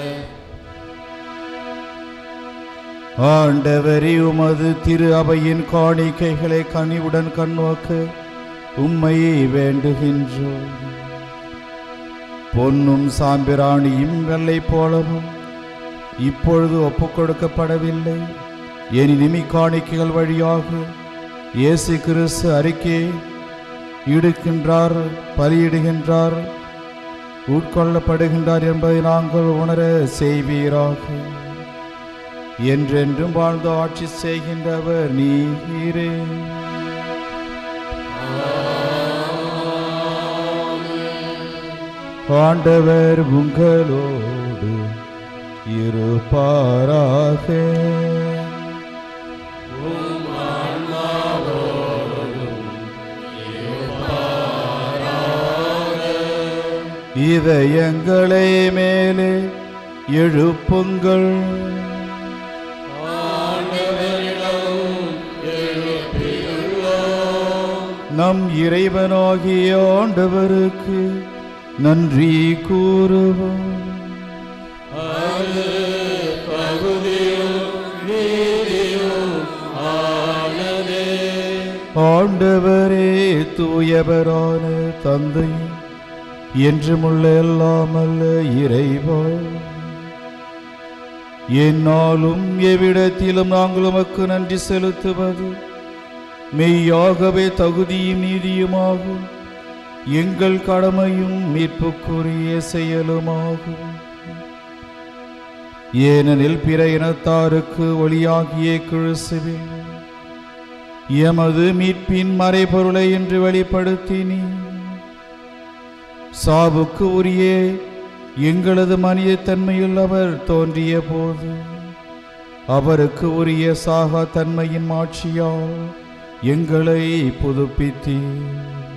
ஆண்டவரே உமது திரு அவையின் காணிக்கைகளை கனிவுடன் கண்ணோக்க உம்மையே வேண்டுகின்றோம் பொன்னும் சாம்பிராணியும் வெள்ளை போலவும் இப்பொழுது ஒப்புக் கொடுக்கப்படவில்லை எனினும் இக்காணிக்கைகள் வழியாக இயேசு கிறிஸ்து அறிக்கை இடுக்கின்றார் பலியிடுகின்றார் உட்கொள்ளப்படுகின்றார் என்பதை நாங்கள் உணர செய்வீராக என்றென்றும் வாழ்ந்து ஆட்சி செய்கின்றவர் நீரே ஆண்டவர் உங்களோடு இருப்பாராக இதயங்களை மேலே எழுப்புங்கள் நம் இறைவனாகிய ஆண்டவருக்கு நன்றி கூறுவோம் அது பகுதியும் நீதியும் ஆனதே ஆண்டவரே தூயவரான தந்தை என்றுமுள்ள எல்லாம் அல்ல இறைவா என்னாலும் எவ்விடத்திலும் நாங்கள் உமக்கு நன்றி செலுத்துவது மெய்யாகவே தகுதியும் நீதியுமாகும் எங்கள் கடமையும் மீட்புக்குரிய செயலுமாகும் ஏனெனில் பிற இனத்தாருக்கு ஒளியாகிய கிறிஸ்துவில் எமது மீட்பின் மறைபொருளை என்று வெளிப்படுத்தினி சாவுக்கு உரிய எங்களது மனிதத்தன்மையில் அவர் தோன்றிய போது அவருக்கு உரிய சாகா தன்மையின் மாட்சியால் எங்களை புதுப்பித்தீர்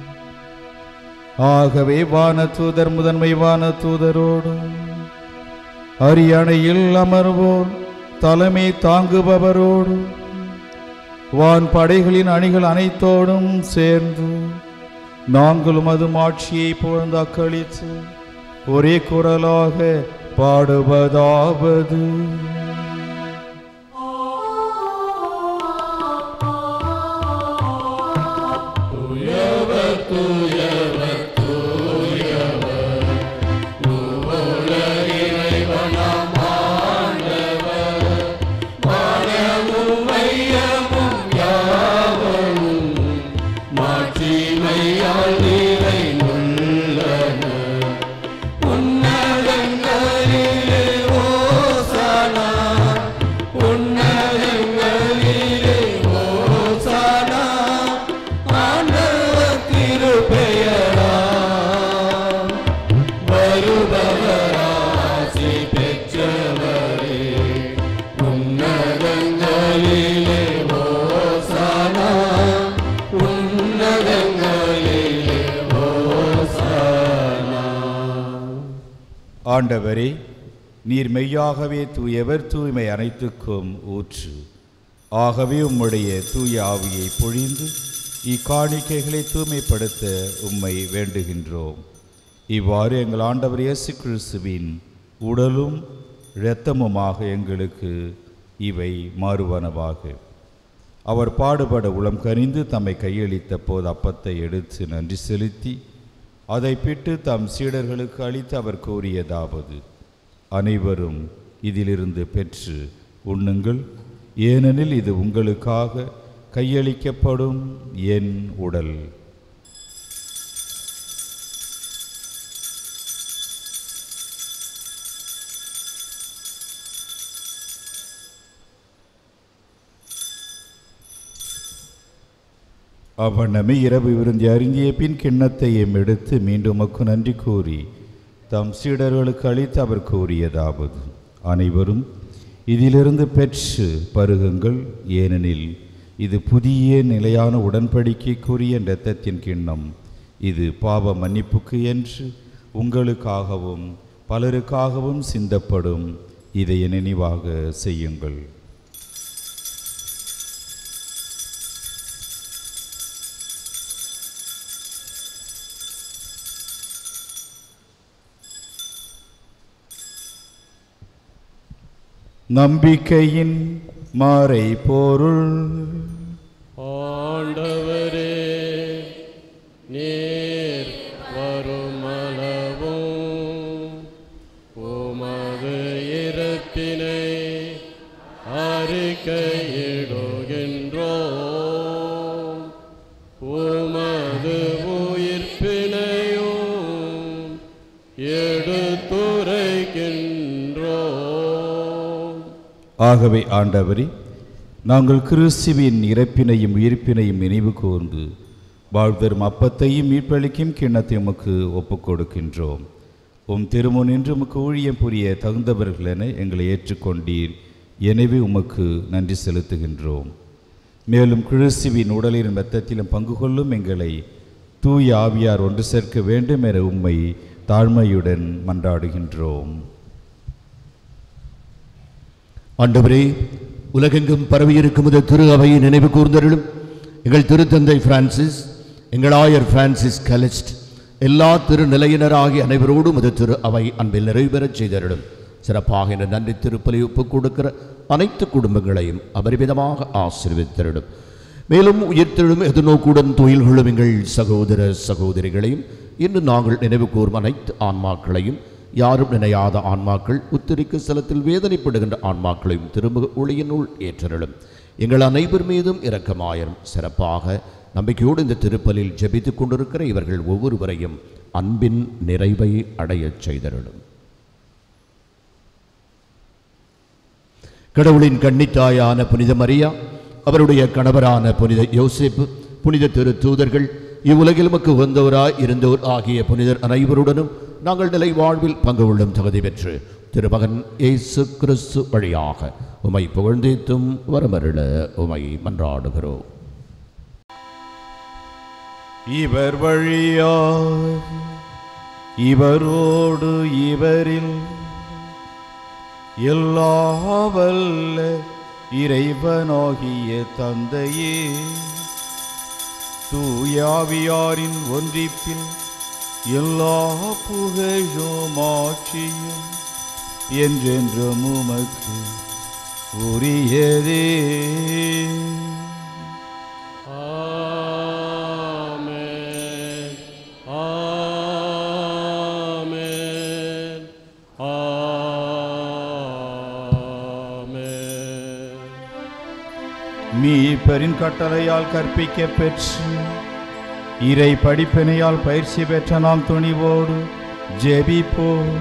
ஆகவே வானதூதர் முதன்மை வானதூதரோடு அரியணையில் அமர்வோர் தலைமை தாங்குபவரோடு வான் படைகளின் அணிகள் அனைத்தோடும் சேர்ந்து நாங்களும் அது மாட்சியை புகழ்ந்து அக்களித்து ஒரே குரலாக பாடுவதாவது தூயவர் தூயவர் தூயவர் மூவுல இறைவனாம் ஆண்டவர் வானமும் மையமும் யாவரும் மாட்சிமையால் நிறைந்துள்ளன உன்னதங்களிலே ஓசானா உன்னதங்களிலே ஓசானா ஆண்டவர் திருப்பெயராம் வருபவராசி பெற்றவரே உன்னதங்களிலே ஓசானா உன்னதங்களிலே ஓசானா ஆண்டவரே நீர் மெய்யாகவே தூயவர் தூய்மை அனைத்துக்கும் ஊற்று ஆகவே உம்முடைய தூய ஆவியை பொழிந்து இக்காணிக்கைகளை தூய்மைப்படுத்த உம்மை வேண்டுகின்றோம் இவ்வாறு எங்கள் ஆண்டவர் இயேசு கிறிஸ்துவின் உடலும் இரத்தமுமாக எங்களுக்கு இவை மாறுவனவாக அவர் பாடுபட உளம் கனிந்து தம்மை கையளித்த போது அப்பத்தை எடுத்து நன்றி செலுத்தி அதை பிட்டு தம் சீடர்களுக்கு அளித்து அவர் கூறியதாவது அனைவரும் இதிலிருந்து பெற்று உண்ணுங்கள் ஏனெனில் இது உங்களுக்காக கையளிக்கப்படும் என் உடல் அவ்வண்ணமே இரவு விருந்தி அருந்திய பின் கிண்ணத்தையும் எடுத்து மீண்டும் மக்கு நன்றி கூறி தம் சீடர்களுக்கு அளித்து அவர் கூறியதாவது அனைவரும் இதிலிருந்து பெற்று பருகுங்கள் ஏனெனில் இது புதிய நிலையான உடன்படிக்கைக்குரிய இரத்தத்தின் கிண்ணம் இது பாவ மன்னிப்புக்கு என்று உங்களுக்காகவும் பலருக்காகவும் சிந்தப்படும் இதை நினைவாக செய்யுங்கள் நம்பிக்கையின் மாறை பொருள் ஆண்டவரே நீர் வருமளவும் உமது இரத்தினை அறிக்கையிடுகின்றோம் உமது உயிர்ப்பினையும் எடுத்துரைக்கின்றோம் ஆகவே ஆண்டவரே நாங்கள் கிறிஸ்துவின் இறப்பினையும் உயிர்ப்பினையும் நினைவு கூர்ந்து வாழ்தரும் அப்பத்தையும் மீட்பளிக்கும் கிண்ணத்தை உமக்கு ஒப்புக் கொடுக்கின்றோம் உம் திருமுன் நின்று உமக்கு ஊழியம் புரிய தகுந்தவர்கள் என எங்களை ஏற்றுக்கொண்டீர் எனவே உமக்கு நன்றி செலுத்துகின்றோம் மேலும் கிறிஸ்துவின் உடலின் இரத்தத்திலும் பங்கு கொள்ளும் எங்களை தூய ஆவியார் ஒன்று சேர்க்க வேண்டும் என உம்மை தாழ்மையுடன் மன்றாடுகின்றோம் ஆண்டவரே உலகெங்கும் பரவியிருக்கும் இந்த திரு அவையை நினைவு கூர்ந்தருளும் எங்கள் திருத்தந்தை பிரான்சிஸ் எங்கள் ஆயர் பிரான்சிஸ் கலிஸ்ட் எல்லா திருநிலையினராகிய அனைவரோடும் இது திரு அவை அன்பில் நிறைவேறச் செய்தருளும் சிறப்பாக இந்த நன்றி திருப்பலி ஒப்புக் கொடுக்கிற அனைத்து குடும்பங்களையும் அபரிமிதமாக ஆசீர்வதித்தருளும் மேலும் உயிர்த்தெழும் எதிர்நோக்குடன் தொழில் கொள்ளும் எங்கள் சகோதர சகோதரிகளையும் இன்று நாங்கள் நினைவு கூறும் அனைத்து ஆன்மாக்களையும் யாரும் நினையாத ஆன்மாக்கள் உத்திரிக்கு ஸ்தலத்தில் வேதனைப்படுகின்ற ஆன்மாக்களையும் திரும்ப ஒளியினுள் ஏற்றருளும் எங்கள் அனைவர் மீதும் இரக்கமாயிரும் சிறப்பாக நம்பிக்கையோடு இந்த திருப்பலில் ஜெபித்துக் கொண்டிருக்கிற இவர்கள் ஒவ்வொருவரையும் அன்பின் நிறைவை அடையச் செய்தருளும் கடவுளின் கன்னித்தாயான புனித மரியா அவருடைய கணவரான புனித யோசேப்பு புனித திரு தூதர்கள் இவ்வுலகில் மக்கு வந்தவராய் இருந்தோர் ஆகிய புனிதர் அனைவருடனும் நாங்கள் நிலை வாழ்வில் பங்கு கொள்ளும் தகுதி பெற்று திருமகன் இயேசு கிறிஸ்து வழியாக உமை புகழ்ந்தேத்தும் வரமருள உமை மன்றாடுகிறோம் இவர் வழியாக இவரோடு இவரில் எல்லா வல்ல இறைவனாகிய தந்தையே தூயாவியாரின் ஒன்றிப்பில் எல்லா புகழும் ஆட்சியும் என்றென்றும் உமக்கு உரியதே ஆமென் ஆமென் ஆமென் மீட்பரின் கட்டளையால் கற்பிக்க பெற்று இறை படிப்பினையால் பயிற்சி பெற்ற நாம் துணிவோடு ஜெபிப்போம்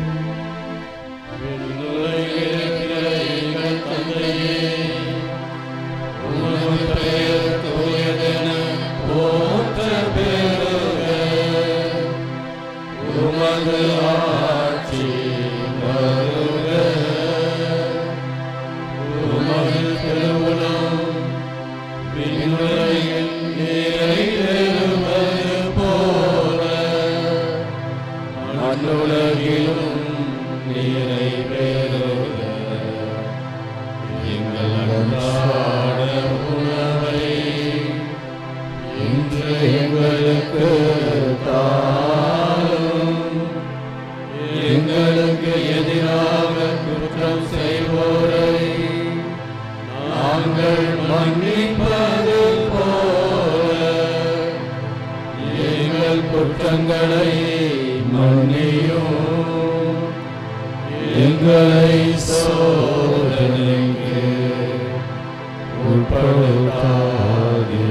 உமது ஆட்சி வருக உமது திருவுளம் விண்ணுலகில் நிறைவேறுவது போல மண்ணுலகிலும் நிறைவேறுக எங்கள் அன்றாட உணவை இன்று எங்களுக்கு தாரும் எங்களுக்கு எதிராக குற்றம் செய்வோரை நாங்கள் மன்னிப்பது போல எங்கள் குற்றங்களை மன்னியும் எங்களை சோதனைக்கு உட்படுத்தாதே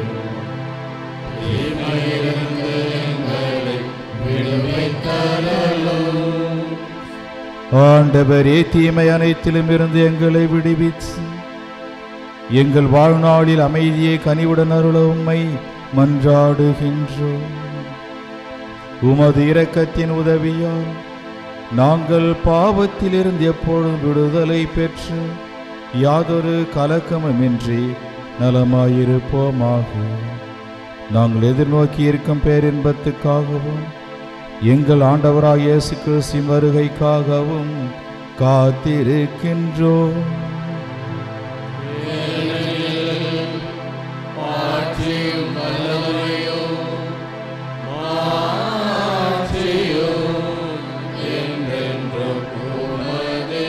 தீமையிலிருந்து எங்களை விடுவித்தரலும் ஆண்டவரே தீமை அனைத்திலும் இருந்து எங்களை விடுவித்து எங்கள் வாழ்நாளில் அமைதியை கனிவுடன் அருள உம்மை மன்றாடுகின்றோம் உமது இரக்கத்தின் உதவியால் நாங்கள் பாவத்திலிருந்து எப்பொழுதும் விடுதலை பெற்று யாதொரு கலக்கமுமின்றி நலமாயிருப்போமாக நாங்கள் எதிர்நோக்கி இருக்கும் பேரின்பத்துக்காகவும் எங்கள் ஆண்டவராக இயேசு கிறிஸ்து வருகைக்காகவும் காத்திருக்கின்றோம் ஆட்சியும் வல்லமையும் மாட்சியும் என்றென்றும் உமதே.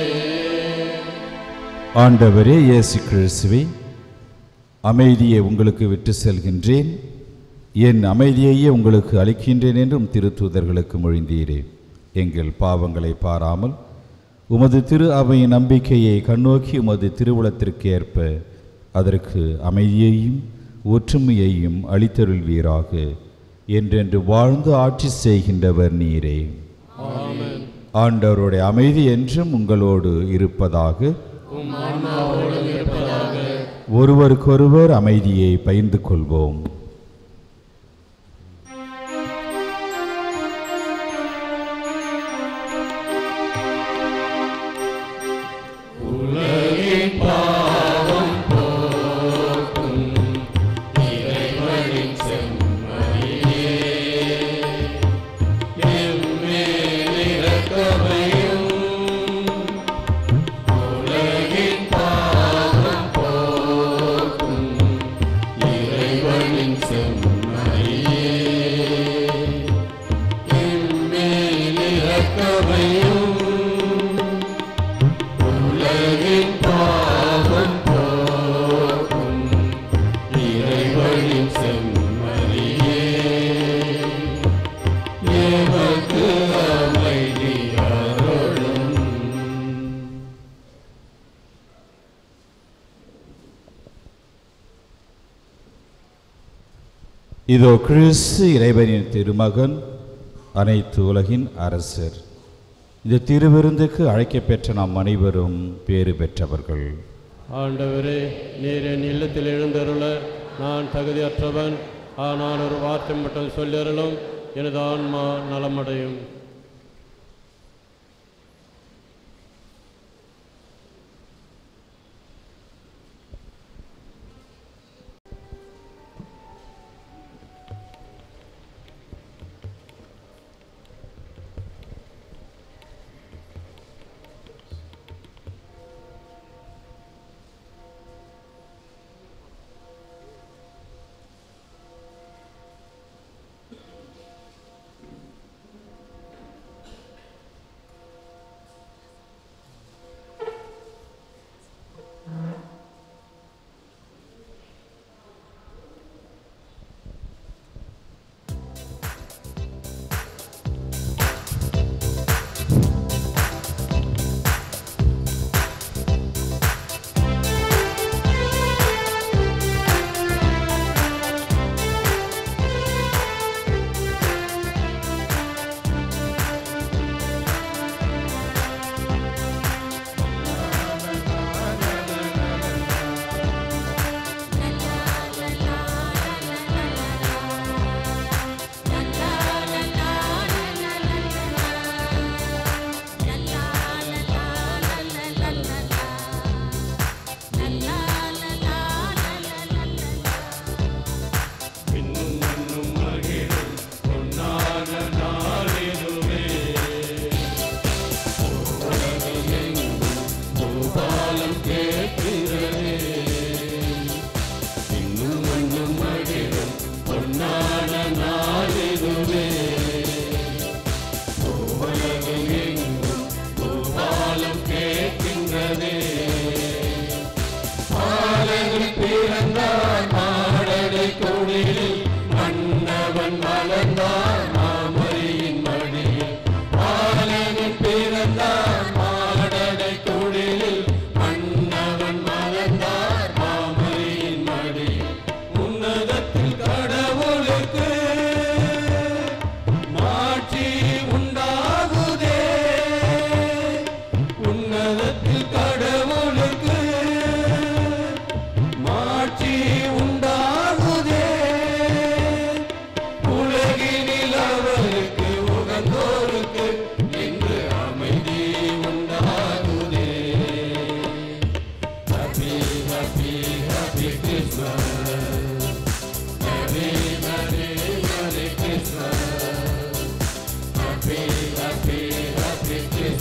ஆண்டவரே இயேசு கிறிஸ்துவே அமைதியை உங்களுக்கு விட்டு செல்கின்றேன் என் அமைதியையே உங்களுக்கு அளிக்கின்றேன் என்றும் திருத்தூதர்களுக்கு மொழிந்தீரே எங்கள் பாவங்களை பாராமல் உமது திரு அவையின் நம்பிக்கையை கண்ணோக்கி உமது திருவுளத்திற்கு ஏற்ப அதற்கு அமைதியையும் ஒற்றுமையையும் அளித்தருள்வீராக என்றென்று வாழ்ந்து ஆட்சி செய்கின்றவர் நீரே ஆண்டவருடைய அமைதி என்றும் உங்களோடு இருப்பதாக உம் ஆன்மாவோடும் இருப்பதாக ஒருவருக்கொருவர் அமைதியை பகிர்ந்து கொள்வோம் உலகின் பாவம் போக்கும் இறைவனின் செம்மறியே எம்மேல் இரக்கமையும் உலகின் பாவம் போக்கும் இறைவனின் செம்மறியே எம்மேல் இரக்கமையும் உலகின் பாவம் போக்கும் இறைவனின் செம்மறியே எமக்கு அமைதி அருளும் இதோ கிறிஸ்து இறைவனின் திருமகன் அனைத்து உலகின் அரசர் இந்த திருவிருந்துக்கு அழைக்கப்பெற்ற நாம் அனைவரும் பேறு பெற்றவர்கள் ஆண்டவரே நீர் என் இல்லத்தில் எழுந்தருள நான் தகுதியற்றவன் ஆனால் ஒரு வார்த்தை மட்டும் சொல்லருளும் எனது ஆன்மா நலமடையும்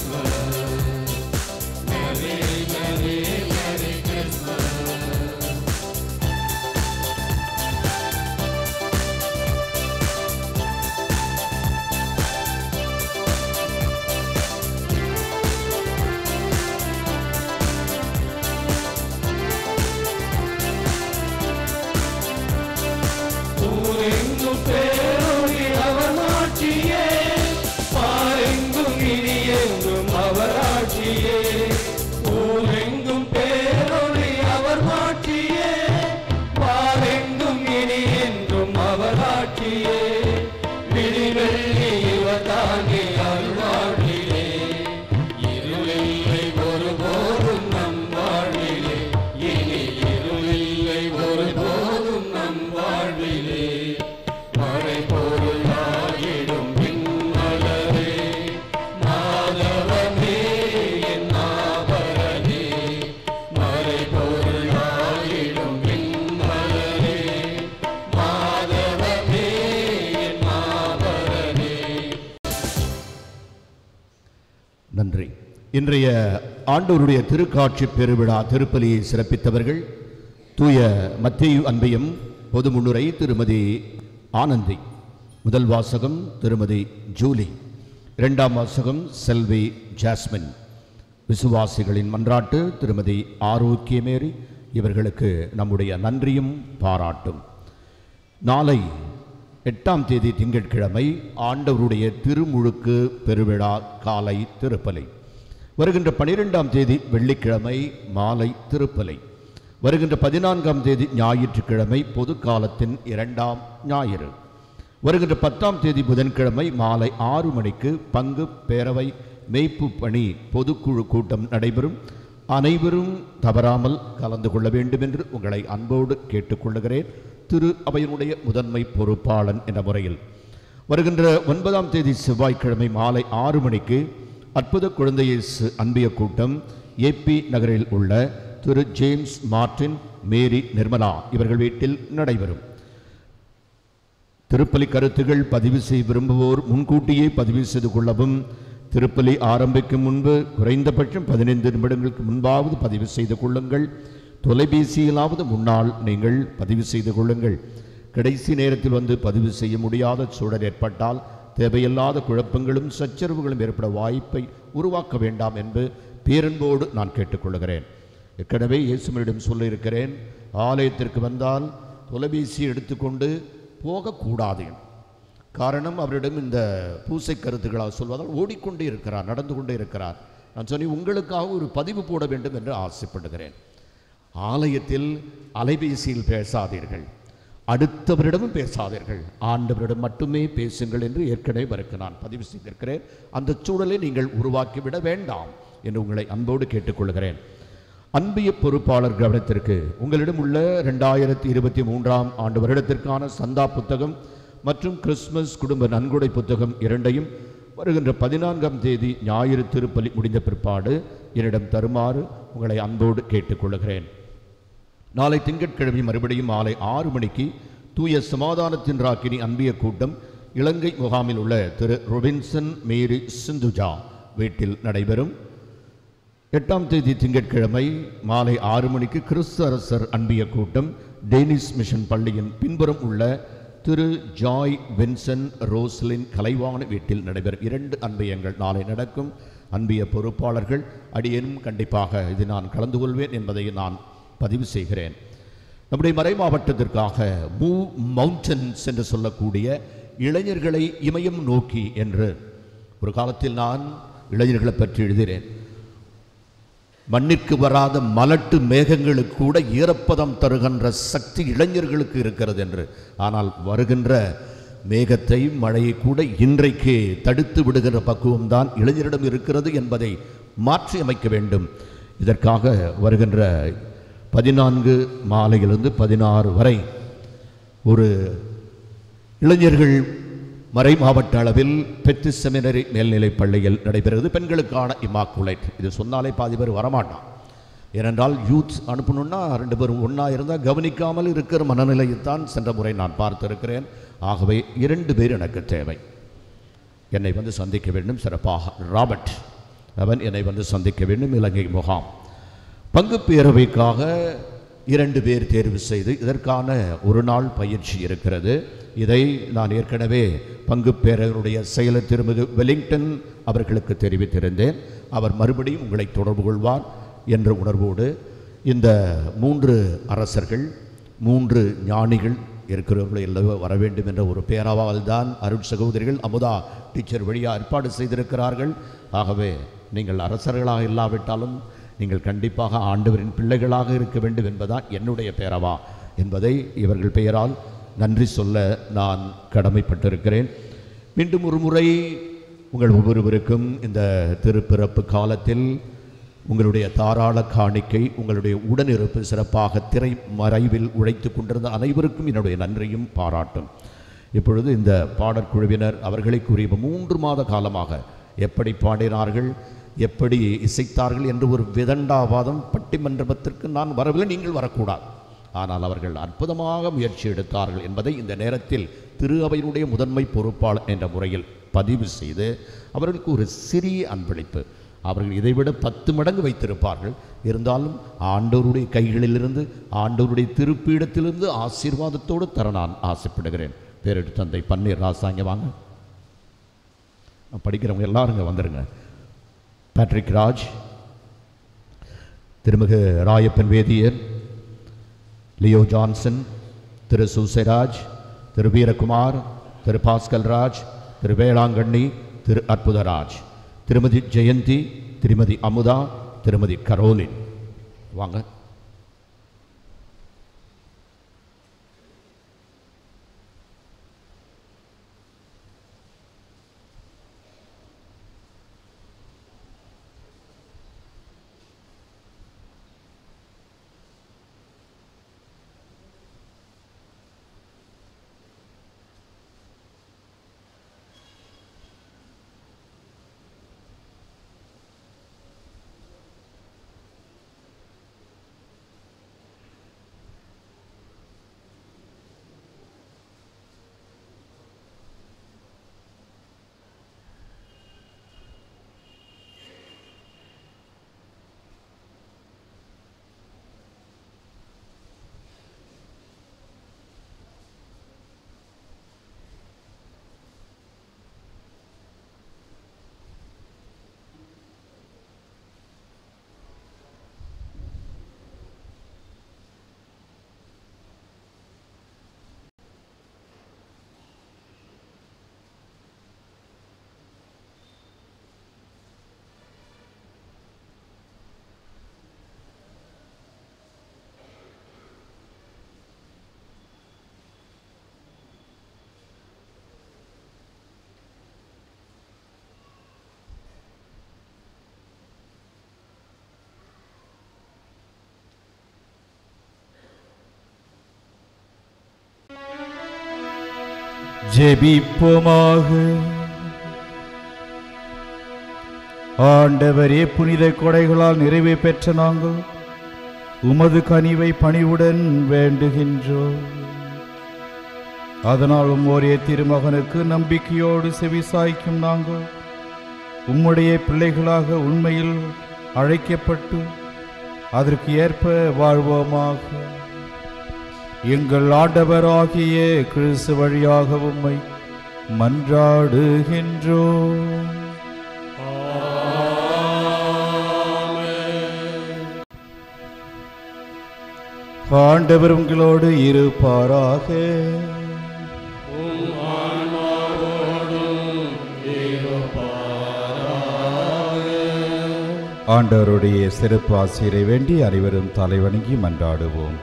ஊரெங்கும் பேரொளி அவர் ஆட்சியே பாரெங்கும் இனி என்றும் அவர் ஆட்சியே ஊரெங்கும் பேரொளி அவர் ஆட்சியே பாரெங்கும் இனி என்றும் அவர் ஆட்சியே விடிவெள்ளி இவர் தாங்கி அருள்வாழ்விலே இருளில்லை ஒருபோதும் நம் வாழ்விலே இனி இருளில்லை ஒருபோதும் நம் வாழ்விலே மழை பொருள் ஆகிடும் பின்மலரே மாதவமே என் ஆபரணே மழை பொருள் ஆகிடும் பின்மலரே மாதவமே என் ஆபரணே நன்றி இன்றைய ஆண்டவருடைய திருக்காட்சி பெருவிழா திருப்பலியை சிறப்பித்தவர்கள் தூய மத்தேயு அன்பையும் பொது முன்னுரை திருமதி ஆனந்தி முதல் வாசகம் திருமதி ஜூலி இரண்டாம் வாசகம் செல்வி ஜாஸ்மின் விசுவாசிகளின் மன்றாட்டு திருமதி ஆரோக்கியமேரி இவர்களுக்கு நம்முடைய நன்றியும் பாராட்டும் நாளை எட்டாம் தேதி திங்கட்கிழமை ஆண்டவருடைய திருமுழுக்கு பெருவிழா காலை திருப்பலை வருகின்ற பனிரெண்டாம் தேதி வெள்ளிக்கிழமை மாலை திருப்பலை வருகின்ற பதினான்காம் தேதி ஞாயிற்றுக்கிழமை பொது காலத்தின் இரண்டாம் ஞாயிறு வருகின்ற பத்தாம் தேதி புதன்கிழமை மாலை ஆறு மணிக்கு பங்கு பேரவை மெய்ப்பு பணி பொதுக்குழு கூட்டம் நடைபெறும் அனைவரும் தவறாமல் கலந்து கொள்ள வேண்டும் என்று உங்களை அன்போடு கேட்டுக்கொள்ளுகிறேன் திரு அவையினுடைய முதன்மை பொறுப்பாளன் என்ற முறையில் வருகின்ற ஒன்பதாம் தேதி செவ்வாய்க்கிழமை மாலை ஆறு மணிக்கு அற்புத குழந்தை இயேசு அன்பிய கூட்டம் ஏபி நகரில் உள்ள திரு ஜேம்ஸ் மார்டின் மேரி நிர்மலா இவர்கள் வீட்டில் நடைபெறும் திருப்பலி கருத்துகள் பதிவு செய்ய விரும்புவோர் முன்கூட்டியே பதிவு செய்து கொள்ளவும் திருப்பலி ஆரம்பிக்கும் முன்பு குறைந்தபட்சம் பதினைந்து நிமிடங்களுக்கு முன்பாவது பதிவு செய்து கொள்ளுங்கள் தொலைபேசியிலாவது முன்னால் நீங்கள் பதிவு செய்து கொள்ளுங்கள் கடைசி நேரத்தில் வந்து பதிவு செய்ய முடியாத சூழல் ஏற்பட்டால் தேவையில்லாத குழப்பங்களும் சச்சரவுகளும் ஏற்பட வாய்ப்பை உருவாக்க வேண்டாம் என்று பேரன்போடு நான் கேட்டுக்கொள்கிறேன் ஏற்கனவே இயேசுமரிடம் சொல்லியிருக்கிறேன் ஆலயத்திற்கு வந்தால் தொலைபேசி எடுத்துக்கொண்டு போகக்கூடாது காரணம் அவரிடம் இந்த பூசை கருத்துக்களாக சொல்வதால் ஓடிக்கொண்டே இருக்கிறார் நடந்து கொண்டே இருக்கிறார் நான் சொன்னி உங்களுக்காக ஒரு பதிவு போட வேண்டும் என்று ஆசைப்படுகிறேன் ஆலயத்தில் அலைபேசியில் பேசாதீர்கள் அடுத்தவரிடமும் பேசாதீர்கள் ஆண்டவரிடம் மட்டுமே பேசுங்கள் என்று ஏற்கனவே வரைக்கு நான் பதிவு செய்திருக்கிறேன் அந்த சூழலை நீங்கள் உருவாக்கிவிட வேண்டாம் என்று உங்களை அன்போடு கேட்டுக்கொள்கிறேன் அன்பிய பொறுப்பாளர் கவனத்திற்கு உங்களிடம் உள்ள ரெண்டாயிரத்தி இருபத்தி மூன்றாம் ஆண்டு வருடத்திற்கான சந்தா புத்தகம் மற்றும் கிறிஸ்மஸ் குடும்ப நன்கொடை புத்தகம் இரண்டையும் வருகின்ற பதினான்காம் தேதி ஞாயிறு திருப்பலி முடிந்த பிற்பாடு என்னிடம் தருமாறு உங்களை அன்போடு கேட்டுக்கொள்கிறேன் நாளை திங்கட்கிழமை மறுபடியும் மாலை ஆறு மணிக்கு தூய சமாதானத்தின் ராக்கினி அன்பிய கூட்டம் இலங்கை முகாமில் உள்ள திரு ரொபின்சன் மேரி சிந்துஜா வீட்டில் நடைபெறும் எட்டாம் தேதி திங்கட்கிழமை மாலை ஆறு மணிக்கு கிறிஸ்து அரசர் அன்பிய கூட்டம் டேனிஸ் மிஷன் பள்ளியின் பின்புறம் உள்ள திரு ஜாய் வின்சன் ரோஸ்லின் கலைவான வீட்டில் நடைபெறும் இரண்டு அன்பியங்கள் நாளை நடக்கும் அன்பிய பொறுப்பாளர்கள் அடியேனும் கண்டிப்பாக இது நான் கலந்து கொள்வேன் என்பதை நான் பதிவு செய்கிறேன் நம்முடைய மறை மாவட்டத்திற்காக மூ மவுண்டன்ஸ் என்று சொல்லக்கூடிய இளைஞர்களை இமயம் நோக்கி என்று ஒரு காலத்தில் நான் இளைஞர்களை பற்றி எழுதினேன் மண்ணிற்கு வராத மலட்டு மேகங்களுக்கு கூட ஈரப்பதம் தருகின்ற சக்தி இளைஞர்களுக்கு இருக்கிறது என்று ஆனால் வருகின்ற மேகத்தை மழையை கூட இன்றைக்கு தடுத்து விடுகிற பக்குவம்தான் இளைஞரிடம் இருக்கிறது என்பதை மாற்றி அமைக்க வேண்டும் இதற்காக வருகின்ற பதினான்கு மாலையிலிருந்து பதினாறு வரை ஒரு இளைஞர்கள் மறை மாவட்ட அளவில் பெத்து செமினரி மேல்நிலைப் பள்ளியில் நடைபெறுகிறது பெண்களுக்கான இமாக்குலேட் இது சொன்னாலே பாதி பேர் வரமாட்டான் ஏனென்றால் யூத் அனுப்பணும்னா ரெண்டு பேரும் ஒன்றா இருந்தால் கவனிக்காமல் இருக்கிற மனநிலையைத்தான் சென்ற முறை நான் பார்த்திருக்கிறேன் ஆகவே இரண்டு பேர் எனக்கு தேவை என்னை வந்து சந்திக்க வேண்டும் சிறப்பாக ராபர்ட் அவன் என்னை வந்து சந்திக்க வேண்டும் இலங்கை முகாம் பங்கு பேரவைக்காக இரண்டு பேர் தேர்வு செய்து இதற்கான ஒரு நாள் பயிற்சி இருக்கிறது இதை நான் ஏற்கனவே பங்கு பேரவருடைய செயலர் திருமிகு வெலிங்டன் அவர்களுக்கு தெரிவித்திருந்தேன் அவர் மறுபடியும் உங்களை தொடர்பு கொள்வார் என்ற உணர்வோடு இந்த மூன்று அரசர்கள் மூன்று ஞானிகள் இருக்கிறவர்கள் எல்லாம் வர வேண்டும் என்ற ஒரு பேராவால் தான் அருட் சகோதரிகள் அமுதா டீச்சர் வழியாக ஏற்பாடு செய்திருக்கிறார்கள் ஆகவே நீங்கள் அரசர்களாக இல்லாவிட்டாலும் நீங்கள் கண்டிப்பாக ஆண்டவரின் பிள்ளைகளாக இருக்க வேண்டும் என்பதான் என்னுடைய பேரவா என்பதை இவர்கள் பெயரால் நன்றி சொல்ல நான் கடமைப்பட்டிருக்கிறேன் மீண்டும் ஒரு முறை உங்கள் ஒவ்வொருவருக்கும் இந்த திருப்பிறப்பு காலத்தில் உங்களுடைய தாராள காணிக்கை உங்களுடைய உடனிருப்பு சிறப்பாக திரை மறைவில் உழைத்து கொண்டிருந்த அனைவருக்கும் என்னுடைய நன்றியும் பாராட்டும் இப்பொழுது இந்த பாடற்குழுவினர் அவர்களை கூறிய மூன்று மாத காலமாக எப்படி பாடினார்கள் எப்படி இசைத்தார்கள் என்று ஒரு விதண்டாவாதம் பட்டிமன்றத்திற்கு நான் வரவில்லை நீங்கள் வரக்கூடாது ஆனால் அவர்கள் அற்புதமாக முயற்சி எடுத்தார்கள் என்பதை இந்த நேரத்தில் திரு அவையினுடைய முதன்மை பொறுப்பாளர் என்ற முறையில் பதிவு செய்து அவர்களுக்கு ஒரு சிறிய அன்பளிப்பு அவர்கள் இதைவிட பத்து மடங்கு வைத்திருப்பார்கள் இருந்தாலும் ஆண்டவருடைய கைகளிலிருந்து ஆண்டவருடைய திருப்பீடத்திலிருந்து ஆசீர்வாதத்தோடு தர நான் ஆசைப்படுகிறேன் பேரெடுத்து தந்தை பன்னீர் ராசாங்க வாங்க படிக்கிறவங்க எல்லாரும் இங்கே வந்துருங்க பேட்ரிக் ராஜ் திருமிகு ராயப்பன் வேதியர் லியோ ஜான்சன் திரு சூசைராஜ் திரு வீரகுமார் திரு பாஸ்கல் ராஜ் திரு வேளாங்கண்ணி திரு அற்புதராஜ் திருமதி ஜெயந்தி திருமதி அமுதா திருமதி கரோலின் வாங்க ஜெபிப்போமாக ஆண்டவரே புனித கொடைகளால் நிறைவு பெற்ற நாங்கள் உமது கனிவை பணிவுடன் வேண்டுகின்றோம் அதனால் உம்முடைய திருமகனுக்கு நம்பிக்கையோடு செவிசாய்க்கும் நாங்கள் உம்முடைய பிள்ளைகளாக உண்மையில் அழைக்கப்பட்டு அதற்கு ஏற்ப வாழ்வோமாக எங்கள் ஆண்டவராகிய கிறிஸ்து வழியாக உம்மை மன்றாடுகின்றோம் ஆண்டவர் உங்களோடு இருப்பாராக ஆண்டவருடைய சிறப்பு ஆசிரியரை வேண்டி அனைவரும் தலைவணங்கி மன்றாடுவோம்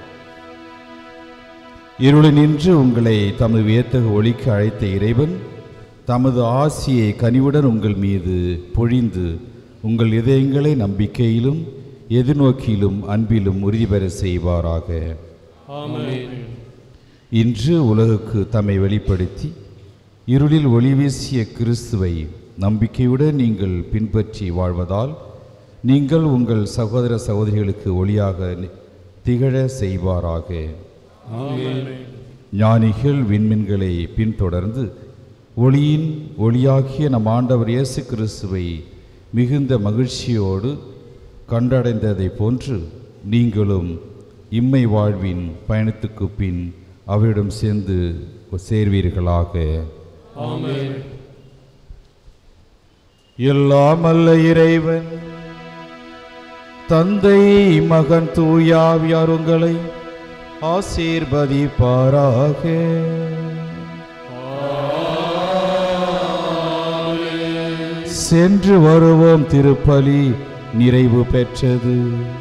இருளில் நின்று உங்களை தமது வியத்தகு ஒளிக்கு அழைத்த இறைவன் தமது ஆசியை கனிவுடன் உங்கள் மீது பொழிந்து உங்கள் இதயங்களை நம்பிக்கையிலும் எதிர்நோக்கிலும் அன்பிலும் உறுதி பெற செய்வாராக ஆமென். இன்று உலகுக்கு தம்மை வெளிப்படுத்தி இருளில் ஒளி வீசிய கிறிஸ்துவை நம்பிக்கையுடன் நீங்கள் பின்பற்றி வாழ்வதால் நீங்கள் உங்கள் சகோதர சகோதரிகளுக்கு ஒளியாக நி- திகழ செய்வாராக ஆமென். ஞானிகள் விண்மீன்களை பின்தொடர்ந்து ஒளியின் ஒளியாகிய நம் ஆண்டவர் இயேசு கிறிஸ்துவை மிகுந்த மகிழ்ச்சியோடு கண்டடைந்ததைப் போன்று நீங்களும் இம்மை வாழ்வின் பயணத்துக்கு பின் அவரிடம் சேர்ந்து சேர்வீர்களாக ஆமென் எல்லாம் அல்ல இறைவன் தந்தை மகன் தூயாவியார் உங்களை ஆசீர்வதிப்பாராக சென்று வருவோம் திருப்பலி நிறைவு பெற்றது